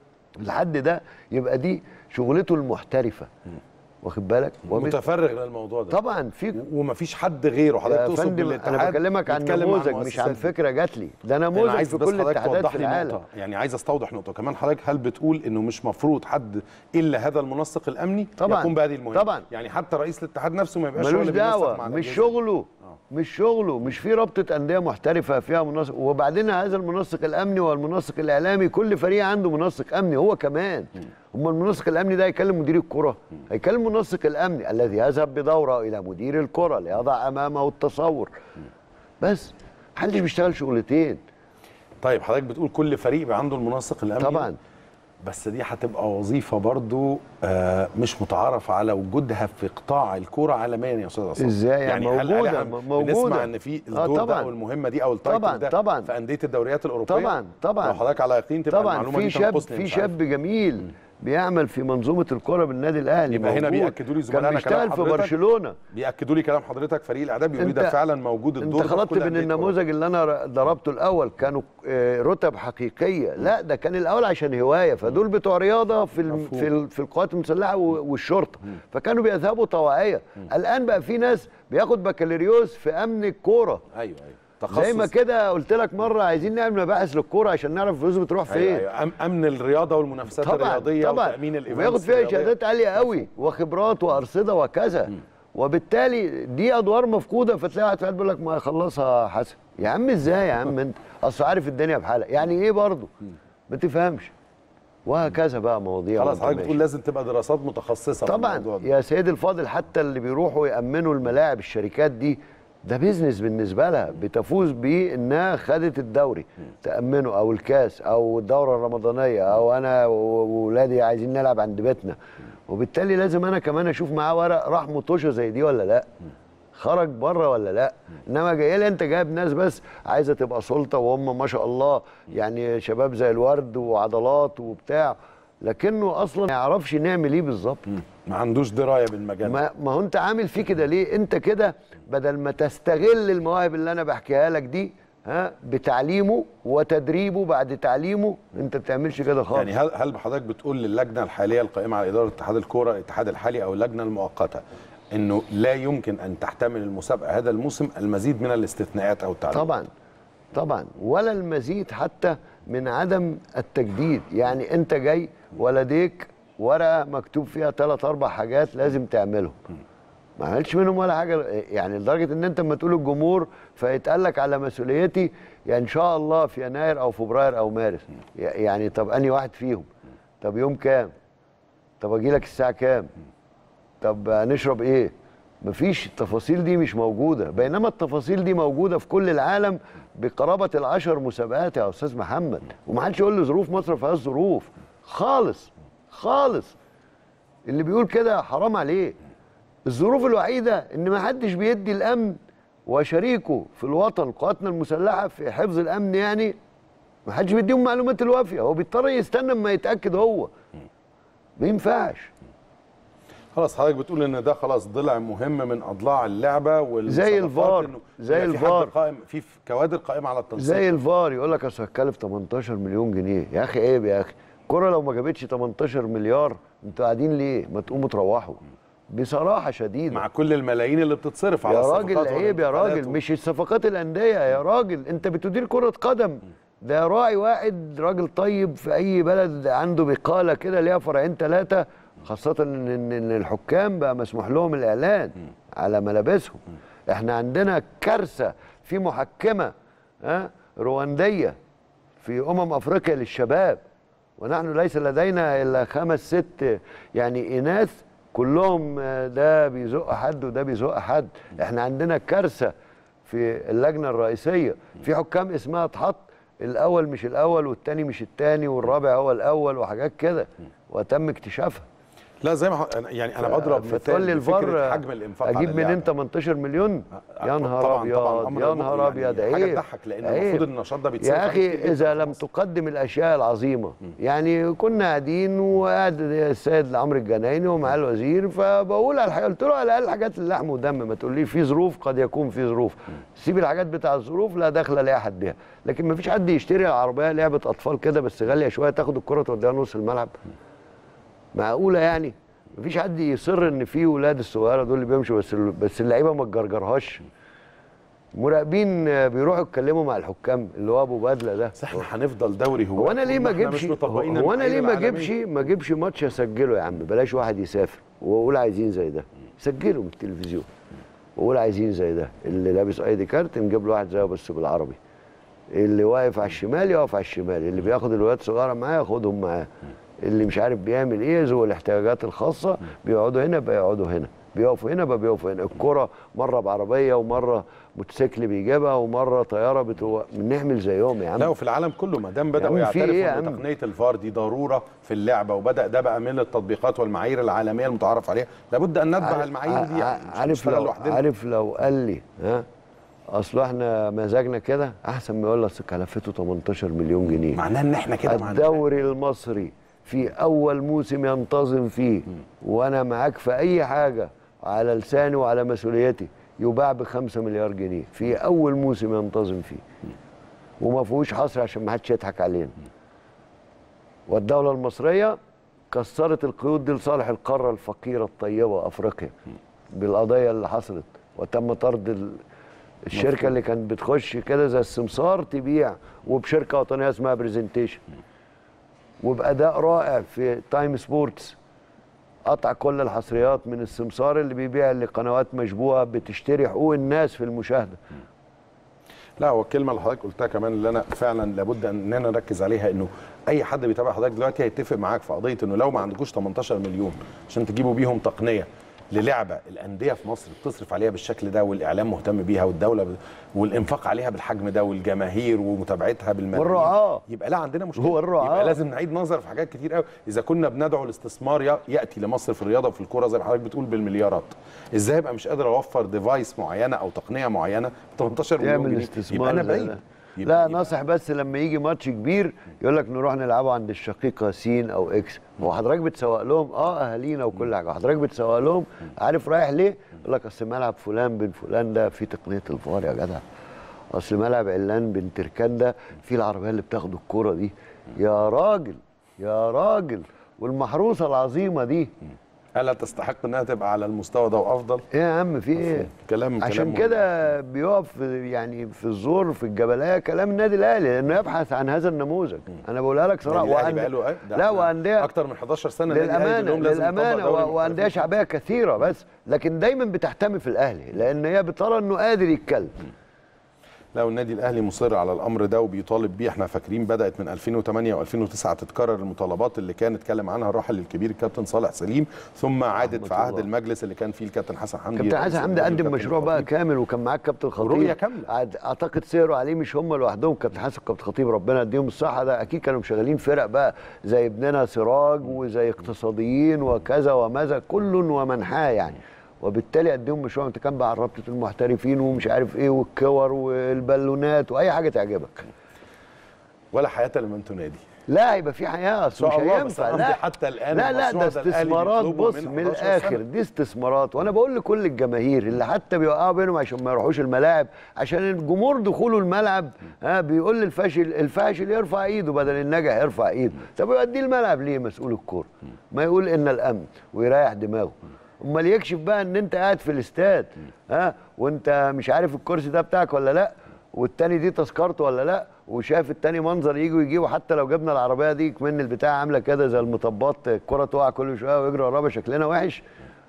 الحد ده يبقى دي شغلته المحترفه واخد بالك وبت- متفرغ للموضوع ده طبعا في ومفيش حد غيره حضرتك يا تقصد فندم بالاتحاد انا بكلمك عن يتكلم نموذج مش المؤسسات عن دي. فكره جات لي ده انا نموذج عايز في بس كل حضرتك الاتحادات توضح في لي العالم نقطة يعني عايز استوضح نقطة كمان حضرتك هل بتقول انه مش مفروض حد الا هذا المنسق الامني طبعاً. يقوم بهذه المهمة طبعاً. يعني حتى رئيس الاتحاد نفسه ما يبقاش هو ملوش اللي بينسق دعوه مع مش الأجهزة. شغله مش شغله مش في رابطه انديه محترفه فيها منسق وبعدين هذا المنسق الامني والمنسق الاعلامي كل فريق عنده منسق امني هو كمان اما المنسق الامني ده هيكلم مدير الكره هيكلم المنسق الامني الذي يذهب بدوره الى مدير الكره ليضع امامه التصور بس محدش بيشتغل شغلتين طيب حضرتك بتقول كل فريق يبقى عنده المنسق الامني طبعا بس دي هتبقى وظيفه برضو آه مش متعارف على وجودها في قطاع الكوره عالميا يا استاذ عصام إزاي يعني؟ هل- هل موجودة، إحنا موجودة. بنسمع ان في آه الدور ده طبعاً. او المهمه دي او التايتل طبعاً، ده طبعاً. في انديه الدوريات الاوروبيه طبعا طبعا لو حضرتك على يقين تبقى طبعا المعلومه في دي شاب تنقصني في مش عارف. شاب جميل بيعمل في منظومه الكره بالنادي الاهلي يبقى هنا موجود. بيأكدوا لي كان زملائنا كلام بيشتغل في حضرتك. برشلونه بياكدوا لي كلام حضرتك فريق الاعداد بيقولوا لي أنت- ده فعلا موجود الدور انت ده في خلطت كل بين أندية الكرة. النموذج اللي انا ضربته الاول كانوا آه، رتب حقيقيه لا ده كان الاول عشان هوايه فدول بتوع رياضه في الم- مفهوم. في ال- في القوات المسلحه و- والشرطه فكانوا بيذهبوا طواعيه الان بقى في ناس بياخد بكالوريوس في امن الكوره ايوه ايوه تخصص زي ما كده قلت لك مره عايزين نعمل مباحث للكوره عشان نعرف الفلوس بتروح فين أيوة أيوة. أم- امن الرياضه والمنافسات طبعا الرياضيه طبعا وتامين الايفنتس وياخد فيها الرياضية. شهادات عاليه قوي وخبرات وارصده وكذا وبالتالي دي ادوار مفقوده فتلاقي واحد فعلا بيقول لك ما يخلصها حسن يا عم ازاي يا عم انت اصل عارف الدنيا بحالها يعني ايه برضه ما تفهمش وهكذا بقى مواضيع خلاص وانت حضرتك ماشي. بتقول لازم تبقى دراسات متخصصه في طبعا الموضوع ده. يا سيدي الفاضل حتى اللي بيروحوا يامنوا الملاعب الشركات دي ده بيزنس بالنسبه لها بتفوز بيه انها خدت الدوري تامنه او الكاس او الدوره الرمضانيه او انا واولادي عايزين نلعب عند بيتنا وبالتالي لازم انا كمان اشوف معاه ورق راح مطوشه زي دي ولا لا خرج بره ولا لا انما جاي لي انت جايب ناس بس عايزه تبقى سلطه وهم ما شاء الله يعني شباب زي الورد وعضلات وبتاع لكنه اصلا ما يعرفش نعمل ايه بالظبط ما عندوش درايه بالمجال ما, ما هو انت عامل فيه كده ليه انت كده بدل ما تستغل المواهب اللي انا بحكيها لك دي ها بتعليمه وتدريبه بعد تعليمه انت ما بتعملش كده خالص يعني هل هل حضرتك بتقول للجنه الحاليه القائمه على اداره اتحاد الكوره الاتحاد الحالي او اللجنه المؤقته انه لا يمكن ان تحتمل المسابقه هذا الموسم المزيد من الاستثناءات او التعليم طبعا طبعا ولا المزيد حتى من عدم التجديد يعني انت جاي ولديك ورقه مكتوب فيها ثلاث اربع حاجات لازم تعملهم ما عملتش منهم ولا حاجه يعني لدرجه ان انت لما تقول الجمهور فيتقال لك على مسؤوليتي يعني ان شاء الله في يناير او فبراير او مارس يعني طب انهي واحد فيهم طب يوم كام طب اجي لك الساعه كام طب نشرب ايه مفيش التفاصيل دي مش موجوده بينما التفاصيل دي موجوده في كل العالم بقرابه العشر مسابقات يا استاذ محمد ومحدش يقول لي ظروف مصر فيها ظروف خالص خالص اللي بيقول كده حرام عليه الظروف الوحيده ان ما حدش بيدي الامن وشريكه في الوطن قواتنا المسلحه في حفظ الامن يعني ما حدش بيديهم معلومات الوافيه هو بيضطر يستنى اما يتاكد هو ما ينفعش خلاص حضرتك بتقول ان ده خلاص ضلع مهم من اضلاع اللعبه والمسابقات زي الفار، إنه زي يبقى في حد الفار. قائم في كوادر قائمه على التنسيق زي الفار يقول لك اصل هتكلف 18 مليون جنيه يا اخي عيب يا اخي الكره لو ما جابتش 18 مليار انتوا قاعدين ليه ما تقوموا تروحوا بصراحه شديده مع كل الملايين اللي بتتصرف على يا الصفقات راجل عيب يا والانتقالات راجل و- مش الصفقات الانديه يا راجل انت بتدير كره قدم ده راعي واحد راجل طيب في اي بلد عنده بقاله كده ليها فرعين ثلاثه خاصه ان إن- إن الحكام بقى مسموح لهم الاعلان على ملابسهم احنا عندنا كارثه في محكمه ها روانديه في امم افريقيا للشباب ونحن ليس لدينا الا خمس ست يعني اناث كلهم آه، ده بيزق حد وده بيزق حد احنا عندنا كارثه في اللجنه الرئيسيه في حكام اسمها اتحط الاول مش الاول والتاني مش التاني والرابع هو الاول وحاجات كده وتم اكتشافها لا زي ما ح- أنا- يعني انا بضرب فتقول لي مثال بفكرة الفار حجم الانفاق على اجيب منين اللعبة. 18 مليون يا نهار طبعاً- ابيض طبعاً أمر يا مقلق نهار يعني ابيض حاجة عيب تضحك لأن عيب. المفروض النشاط ده بيتصرف يا عليه اخي كتير جداً اذا في لم مصر. تقدم الاشياء العظيمه يعني كنا قاعدين وقاعد السيد عمرو الجنايني ومعاه الوزير فبقول على الحاجه قلت له على الاقل حاجات اللحم ودم ما تقول لي في ظروف قد يكون في ظروف سيب الحاجات بتاع الظروف لا دخل لاي حد بيها لكن ما فيش حد يشتري العربيه لعبه اطفال كده بس غاليه شويه تاخد الكره توديها نص الملعب معقوله يعني مفيش حد يصر ان في ولاد الصغيره دول اللي بيمشوا بس بس اللعيبه ما تجرجرهاش مراقبين آه، بيروحوا يتكلموا مع الحكام اللي هو ابو بدله ده بس احنا هنفضل دوري هو هو انا ليه ما احنا اجيبش مش مطبقين هو انا ليه ما المعايير اجيبش العالمية؟ ما اجيبش ماتش اسجله يا عم بلاش واحد يسافر واقول عايزين زي ده سجله من التلفزيون واقول عايزين زي ده اللي لابس اي دي كارت نجيب له واحد زيه بس بالعربي اللي واقف على الشمال يقف على الشمال اللي بياخد الولاد صغيره معاه ياخدهم معاه اللي مش عارف بيعمل ايه ذو الاحتياجات الخاصه بيقعدوا هنا بقى يقعدوا هنا بيقفوا هنا بقى بيقفوا هنا الكره مره بعربيه ومره موتوسيكل بيجيبها ومره طياره بتو... بنعمل زيهم يا عم لا وفي العالم كله ما دام بداوا عم في يعترفوا إيه يا ان عم؟ تقنيه الفار دي ضروره في اللعبه وبدا ده بقى من التطبيقات والمعايير العالميه المتعارف عليها لابد ان نتبع المعايير دي يعني مش عارف هنشتغل لو لوحدنا عارف لو قال لي ها اصل احنا مزاجنا كده احسن ما يقول لك كلفته 18 مليون جنيه معناه ان احنا كده معانا الدوري المصري في اول موسم ينتظم فيه وانا معاك في اي حاجه على لساني وعلى مسؤوليتي يباع ب 5 مليار جنيه في اول موسم ينتظم فيه وما فيهوش حصر عشان ما حدش يضحك علينا والدوله المصريه كسرت القيود دي لصالح القاره الفقيره الطيبه افريقيا بالقضيه اللي حصلت وتم طرد ال- الشركه اللي كانت بتخش كده زي السمسار تبيع وبشركه وطنيه اسمها برزنتيشن وباداء رائع في تايم سبورتس قطع كل الحصريات من السمسار اللي بيبيع لقنوات مشبوهه بتشتري حقوق الناس في المشاهده لا هو الكلمه اللي حضرتك قلتها كمان اللي انا فعلا لابد اننا نركز عليها انه اي حد بيتابع حضرتك دلوقتي هيتفق معاك في قضيه انه لو ما عندكوش 18 مليون عشان تجيبوا بيهم تقنيه للعبه الانديه في مصر بتصرف عليها بالشكل ده والاعلام مهتم بيها والدوله ب... والانفاق عليها بالحجم ده والجماهير ومتابعتها بالملايين والرعاة. يبقى لا عندنا مشكله هو الرعاة. يبقى لازم نعيد نظر في حاجات كتير قوي اذا كنا بندعو الاستثمار ي- ياتي لمصر في الرياضه وفي الكوره زي ما حضرتك بتقول بالمليارات ازاي ابقى مش قادر اوفر ديفايس معينه او تقنيه معينه ب 18 مليون تعمل جنيه استثمار يبقى انا زي بعيد ده. لا يبقى- ناصح بس لما يجي ماتش كبير يقول لك نروح نلعبه عند الشقيقه سين او اكس هو حضرتك بتسوق لهم اه اهالينا وكل حاجه حضرتك بتسوق لهم عارف رايح ليه يقول لك اصل ملعب فلان بن فلان ده فيه تقنيه الفار يا جدع اصل ملعب علان بن تركان ده فيه العربيه اللي بتاخد الكوره دي يا راجل يا راجل والمحروسه العظيمه دي الا تستحق انها تبقى على المستوى ده وافضل ايه يا عم في ايه كلام عشان كلام مهم. كده بيقف في- يعني في الزور في الجبليه كلام النادي الاهلي لانه يبحث عن هذا النموذج انا بقولها لك صراحه النادي الاهلي وأند- بقاله إيه؟ ده لا إحنا وانديه اكتر من 11 سنه النادي الأهلي للامانه بيقول لهم لازم يطبق للامانه دوري و- وانديه المحترفين. شعبيه كثيره بس لكن دايما بتحتمي في الاهلي لان هي بترى انه قادر يتكلم لو النادي الاهلي مصر على الامر ده وبيطالب بيه احنا فاكرين بدات من 2008 و2009 تتكرر المطالبات اللي كان اتكلم عنها الراحل الكبير الكابتن صالح سليم ثم عادت رحمة في عهد الله. المجلس اللي كان فيه الكابتن حسن حمدي كابتن رئيس حسن حمدي النادي قدم والكابتن مشروع بقى الخطيب. كامل وكان معاه الكابتن الخطيب ورؤية كاملة. عاد- اعتقد سيروا عليه مش هم لوحدهم كابتن حسن وكابتن الخطيب ربنا يديهم الصحه ده اكيد كانوا مشغلين فرق بقى زي ابننا سراج وزي اقتصاديين وكذا وماذا كل ومنحاه يعني وبالتالي قدموا مشروع انت كان بقى على رابطه المحترفين ومش عارف ايه والكور والبالونات واي حاجه تعجبك ولا حياه لمن تنادي لا هيبقى في حياه اصل إن مش شاء الله، بس هينفع قصدي لا حتى الآن لا لا المشروع ده ده الأهلي استثمارات بيطلبه بص من من 11 الاخر سنة. دي استثمارات وانا بقول لكل الجماهير اللي حتى بيوقعوا بينهم عشان ما يروحوش الملاعب عشان الجمهور دخوله الملعب ها بيقول للفاشل الفاشل يرفع ايده بدل الناجح يرفع ايده طب يوديه الملعب ليه مسؤول الكوره ما يقول ان الامن ويريح دماغه امال يكشف بقى ان انت قاعد في الاستاد ها وانت مش عارف الكرسي ده بتاعك ولا لا والتاني دي تذكرته ولا لا وشاف التاني منظر يجوا يجيبوا حتى لو جبنا العربيه دي كمان البتاع عامله كده زي المطبات الكره تقع كل شويه ويجري وراها شكلنا وحش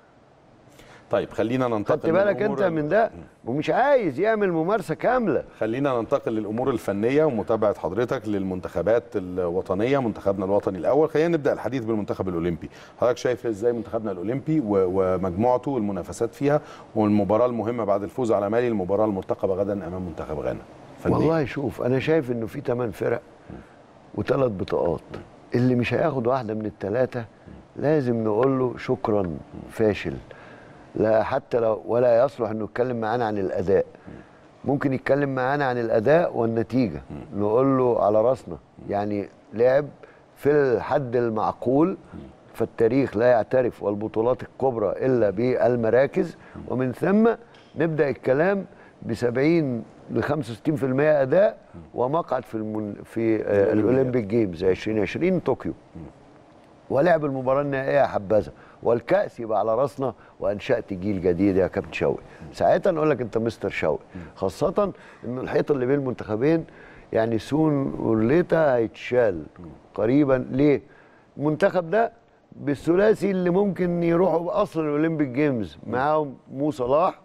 طيب خلينا ننتقل خدت بالك للأمور انت من ده ومش عايز يعمل ممارسه كامله خلينا ننتقل للامور الفنيه ومتابعه حضرتك للمنتخبات الوطنيه منتخبنا الوطني الاول خلينا نبدا الحديث بالمنتخب الاولمبي حضرتك شايف ازاي منتخبنا الاولمبي و- ومجموعته والمنافسات فيها والمباراه المهمه بعد الفوز على مالي المباراه المرتقبه غدا امام منتخب غانا فنياً. والله شوف انا شايف انه في ثمان فرق وثلاث بطاقات اللي مش هياخد واحده من الثلاثه لازم نقول له شكرا فاشل لا حتى لو ولا يصلح انه يتكلم معانا عن الاداء ممكن يتكلم معانا عن الاداء والنتيجه نقول له على راسنا يعني لعب في الحد المعقول فالتاريخ لا يعترف والبطولات الكبرى الا بالمراكز ومن ثم نبدا الكلام ب 70 ل 65% اداء ومقعد في المن... في آه، الاولمبيك جيمز 2020 طوكيو ولعب المباراه النهائيه حبذا والكاس يبقى على راسنا وانشات جيل جديد يا كابتن شوقي ساعتها نقول لك انت مستر شوقي خاصه ان الحيطه اللي بين المنتخبين يعني سون ورليتا هيتشال قريبا ليه المنتخب ده بالثلاثي اللي ممكن يروحوا قصر الاولمبيك جيمز معاهم مو صلاح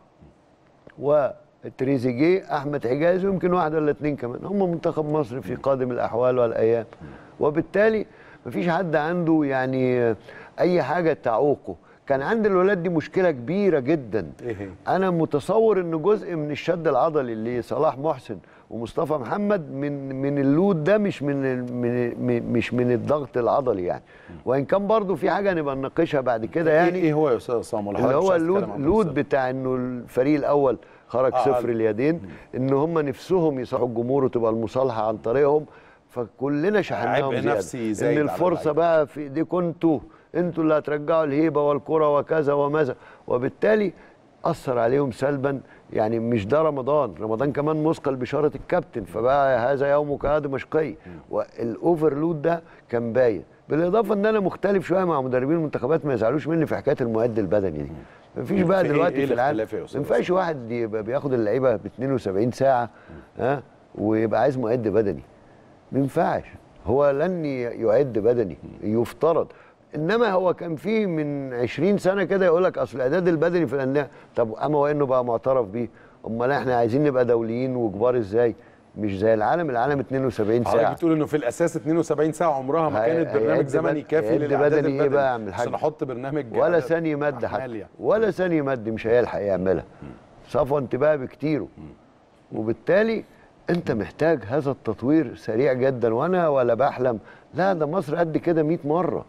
وتريزيجيه احمد حجازي ويمكن واحد ولا اتنين كمان هم منتخب مصر في قادم الاحوال والايام وبالتالي مفيش حد عنده يعني اي حاجه تعوقه كان عند الولاد دي مشكله كبيره جدا إيه هي؟ انا متصور ان جزء من الشد العضلي اللي صلاح محسن ومصطفى محمد من من اللود ده مش من ال- من من- مش من الضغط العضلي يعني وان كان برضو في حاجه نبقى نناقشها بعد كده ايه يعني ايه هو يا استاذ عصام ولا اللي حضرتك مش هو عايز اللود تتكلم عن اللود المستوى؟ بتاع انه الفريق الاول خرج آه، صفر آه. اليدين ان هم نفسهم يصحوا الجمهور وتبقى المصالحه عن طريقهم فكلنا شحناهم عبء زيادة. نفسي زايد ان على الفرصه اللعيبة. بقى في ايديكم انتوا انتوا اللي هترجعوا الهيبه والكره وكذا وماذا وبالتالي اثر عليهم سلبا يعني مش ده رمضان رمضان كمان مثقل بشاره الكابتن فبقى هذا يومك يا دمشقي والاوفرلود ده كان باين بالاضافه ان انا مختلف شويه مع مدربين المنتخبات ما يزعلوش مني في حكايه المعد البدني دي مفيش بقى في إيه- دلوقتي إيه في العالم الاختلاف يا أستاذ ما ينفعش واحد يبقى بياخد اللعيبه ب 72 ساعه ها ويبقى عايز معد بدني ما ينفعش هو لن ي- يعد بدني يفترض انما هو كان فيه من 20 سنه كده يقول لك اصل الاعداد البدني في الانديه طب اما وانه بقى معترف بيه امال احنا عايزين نبقى دوليين وكبار ازاي مش زي العالم العالم 72 حضرتك ساعه بتقول انه في الاساس 72 ساعه عمرها ما هي- كانت برنامج هيعد زمني بد- كافي هيعد للاعداد بدني إيه البدني بقى يا عم الحاج؟ عشان احط برنامج ولا إعداد ثانيه مد أحمال حتى يعني. ولا ثانيه مد مش هيلحق يعملها صفوه انتباه بكتيره وبالتالي انت محتاج هذا التطوير سريع جدا وانا ولا بحلم لا ده مصر قد كده 100 مره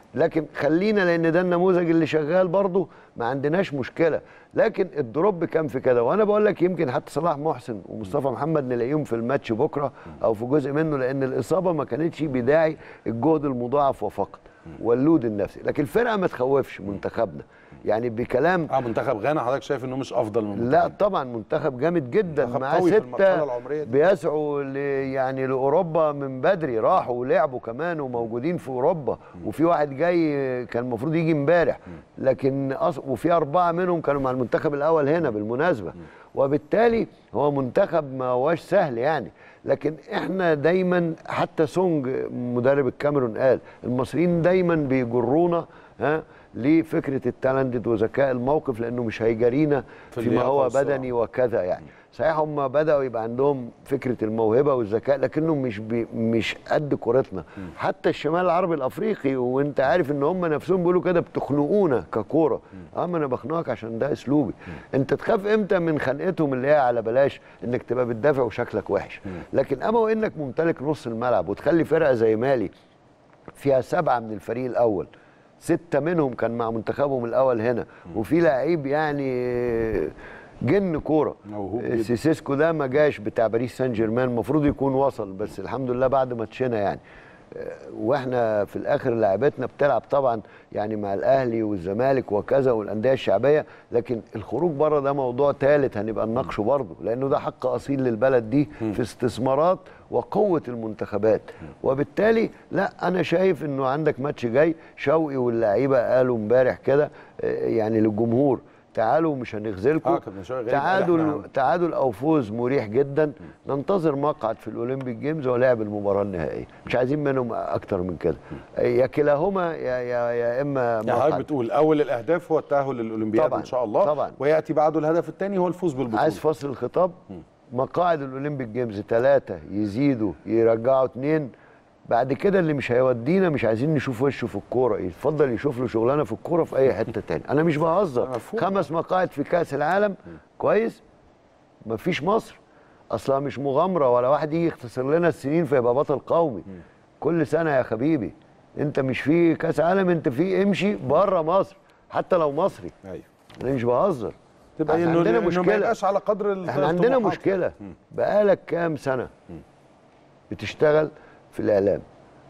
لكن خلينا لان ده النموذج اللي شغال برضه ما عندناش مشكله لكن الدروب كان في كده وانا بقول لك يمكن حتى صلاح محسن ومصطفى محمد نلاقيهم في الماتش بكره او في جزء منه لان الاصابه ما كانتش بداعي الجهد المضاعف وفقط واللود النفسي لكن الفرقه ما تخوفش منتخبنا يعني بكلام اه منتخب غانا حضرتك شايف انه مش افضل من لا طبعا منتخب جامد جدا منتخب معاه قوي في المرحلة ستة العمرية دي. بيسعوا ل يعني لاوروبا من بدري راحوا ولعبوا كمان وموجودين في اوروبا وفي واحد جاي كان المفروض يجي امبارح لكن أص... وفي اربعه منهم كانوا مع المنتخب الاول هنا بالمناسبه وبالتالي هو منتخب ما هوش سهل يعني لكن احنا دايما حتى سونج مدرب الكاميرون قال المصريين دايما بيجرونا ها لفكره التالنتد وذكاء الموقف لانه مش هيجارينا في فيما اللياقة هو والسرعة. بدني وكذا يعني صحيح هم بداوا يبقى عندهم فكره الموهبه والذكاء لكنهم مش بي مش قد كورتنا حتى الشمال العربي الافريقي وانت عارف ان هم نفسهم بيقولوا كده بتخنقونا ككوره اه ما انا بخنقك عشان ده اسلوبي انت تخاف امتى من خنقتهم اللي هي على بلاش انك تبقى بتدافع وشكلك وحش لكن اما وانك ممتلك نص الملعب وتخلي فرقه زي مالي فيها سبعه من الفريق الاول ستة منهم كان مع منتخبهم الأول هنا وفي لعيب يعني جن كورة موهوب جدا. سيسيسكو ده ما جاش بتاع باريس سان جيرمان المفروض يكون وصل بس الحمد لله بعد ماتشنا يعني آه، واحنا في الاخر لعبتنا بتلعب طبعا يعني مع الاهلي والزمالك وكذا والانديه الشعبيه لكن الخروج بره ده موضوع ثالث هنبقى نناقشه برضه لانه ده حق اصيل للبلد دي في استثمارات وقوه المنتخبات وبالتالي لا انا شايف انه عندك ماتش جاي شوقي واللعيبه قالوا امبارح كده آه، يعني للجمهور تعالوا مش هنخذلكم آه، كابتن شوقي غريب قال إحنا تعادل عم- تعادل او فوز مريح جدا ننتظر مقعد في الاولمبيك جيمز ولعب المباراه النهائيه مش عايزين منهم اكتر من كده يا كلاهما يا يا, يا اما يعني حضرتك مقعد بتقول اول الاهداف هو التاهل للاولمبياد طبعاً، ان شاء الله طبعاً. وياتي بعده الهدف الثاني هو الفوز بالبطوله عايز فصل الخطاب مقاعد الاولمبيك جيمز ثلاثه يزيدوا يرجعوا اثنين بعد كده اللي مش هيودينا مش عايزين نشوف وشه في الكوره يتفضل يشوف له شغلانه في الكوره في اي حته تاني انا مش بهزر مفهوم. خمس مقاعد في كاس العالم كويس مفيش مصر اصلا مش مغامره ولا واحد يجي يختصر لنا السنين فيبقى بطل قومي كل سنه يا حبيبي انت مش في كاس عالم انت في امشي بره مصر حتى لو مصري ايوه انا مش بهزر تبقى إحنا انه عندنا إنه ما مشكلة. يبقاش على قدر ال- احنا عندنا الطموحات. مشكله بقالك كام سنه بتشتغل في الاعلام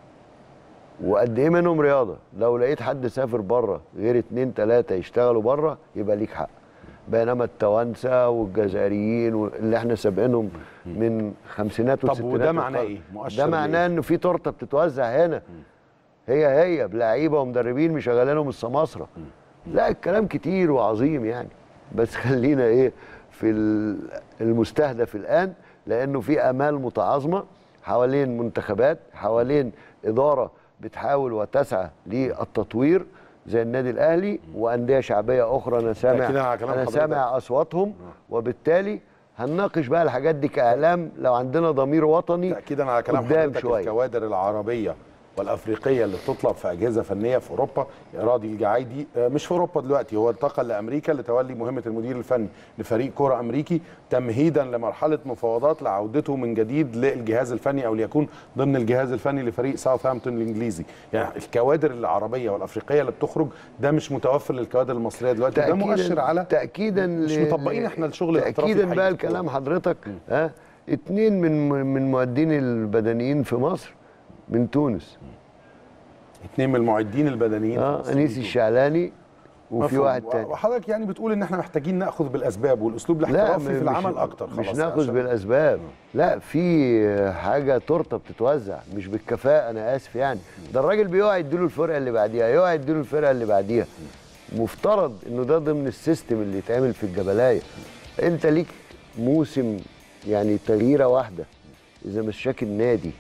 وقد ايه منهم رياضه لو لقيت حد سافر بره غير اتنين تلاته يشتغلوا بره يبقى ليك حق بينما التوانسه والجزائريين اللي احنا سابقينهم من خمسينات طب وستينات وده معناه والقرن. إيه؟ مؤشر ده لإيه؟ معناه انه في تورته بتتوزع هنا هي هي بلعيبه ومدربين مشغلينهم السماسره لا الكلام كتير وعظيم يعني بس خلينا ايه في ال- المستهدف الان لانه في امال متعاظمه حوالين منتخبات حوالين اداره بتحاول وتسعى للتطوير زي النادي الاهلي وانديه شعبيه اخرى انا سامع تأكيداً على كلام انا حضرتك. سامع اصواتهم وبالتالي هنناقش بقى الحاجات دي كاعلام لو عندنا ضمير وطني تاكيدا على كلام قدام حضرتك شوية. الكوادر العربيه والافريقيه اللي بتطلب في اجهزه فنيه في اوروبا راضي الجعايدي آه، مش في اوروبا دلوقتي هو انتقل لامريكا لتولي مهمه المدير الفني لفريق كره امريكي تمهيدا لمرحله مفاوضات لعودته من جديد للجهاز الفني او ليكون ضمن الجهاز الفني لفريق ساوثهامبتون الانجليزي يعني الكوادر العربيه والافريقيه اللي بتخرج ده مش متوفر للكوادر المصريه دلوقتي ده مؤشر على تاكيدا مش ل- مطبقين ل- احنا الشغل الاحترافي تاكيدا الحقيقي بقى في الكورة. لكلام حضرتك ها اتنين من من معدين البدنيين في مصر من تونس اثنين من المعدين البدنيين في اه مصر. انيس الشعلاني وفي مفهوم. واحد تاني وحضرتك يعني بتقول ان احنا محتاجين ناخذ بالاسباب والاسلوب لا الاحترافي م- في العمل مش اكتر خلاص مش ناخذ عشان- بالاسباب لا في حاجه تورته بتتوزع مش بالكفاءه انا اسف يعني ده الراجل بيقع يديله الفرقه اللي بعديها يقع يديله الفرقه اللي بعديها مفترض انه ده ضمن السيستم اللي يتعمل في الجبلايه انت ليك موسم يعني تغييره واحده اذا مشاك النادي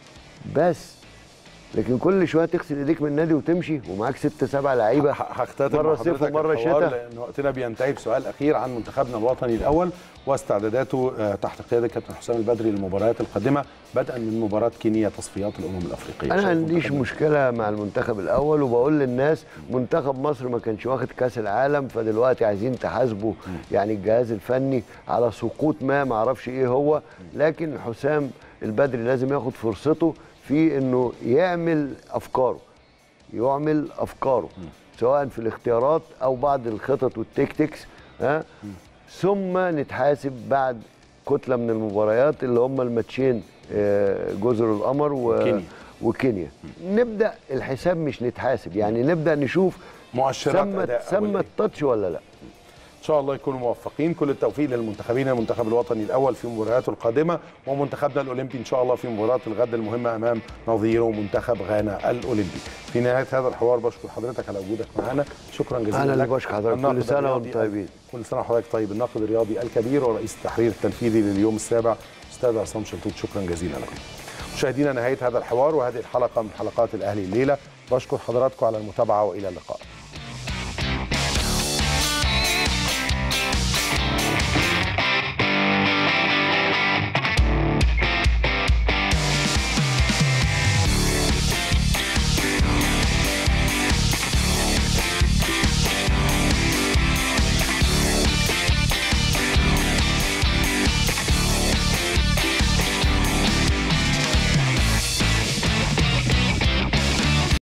بس لكن كل شويه تغسل ايديك من النادي وتمشي ومعاك ست سبع لعيبه ه- هختتم مره مع صيف حضرتك ومره الحوار شتاء لان وقتنا بينتهي بسؤال اخير عن منتخبنا الوطني الاول واستعداداته آه، تحت قياده كابتن حسام البدري للمباريات القادمه بدءا من مباراه كينيا تصفيات الامم الافريقيه انا ما شايف عنديش منتخبنا. مشكله مع المنتخب الاول وبقول للناس منتخب مصر ما كانش واخد كاس العالم فدلوقتي عايزين تحاسبوا يعني الجهاز الفني على سقوط ما ما اعرفش ايه هو لكن حسام البدري لازم ياخد فرصته في انه يعمل افكاره يعمل افكاره سواء في الاختيارات او بعض الخطط والتكتكس ها ثم نتحاسب بعد كتله من المباريات اللي هم الماتشين آه، جزر القمر و... وكينيا. وكينيا نبدا الحساب مش نتحاسب يعني نبدا نشوف مؤشرات سمت أداء سمت أولية. التاتش ولا لا ان شاء الله يكونوا موفقين كل التوفيق للمنتخبين المنتخب الوطني الاول في مبارياته القادمه ومنتخبنا الاولمبي ان شاء الله في مباراه الغد المهمه امام نظيره منتخب غانا الاولمبي في نهايه هذا الحوار بشكر حضرتك على وجودك معنا شكرا جزيلا أنا اللي لك. بشكر حضرتك. الناقد كل سنة الرياضي وأنتم طيبين. كل سنه وحضرتك طيب الناقد الرياضي الكبير ورئيس التحرير التنفيذي لليوم السابع استاذ عصام شلتوت شكرا جزيلا لكم مشاهدينا نهايه هذا الحوار وهذه الحلقه من حلقات الاهلي الليله بشكر حضراتكم على المتابعه والى اللقاء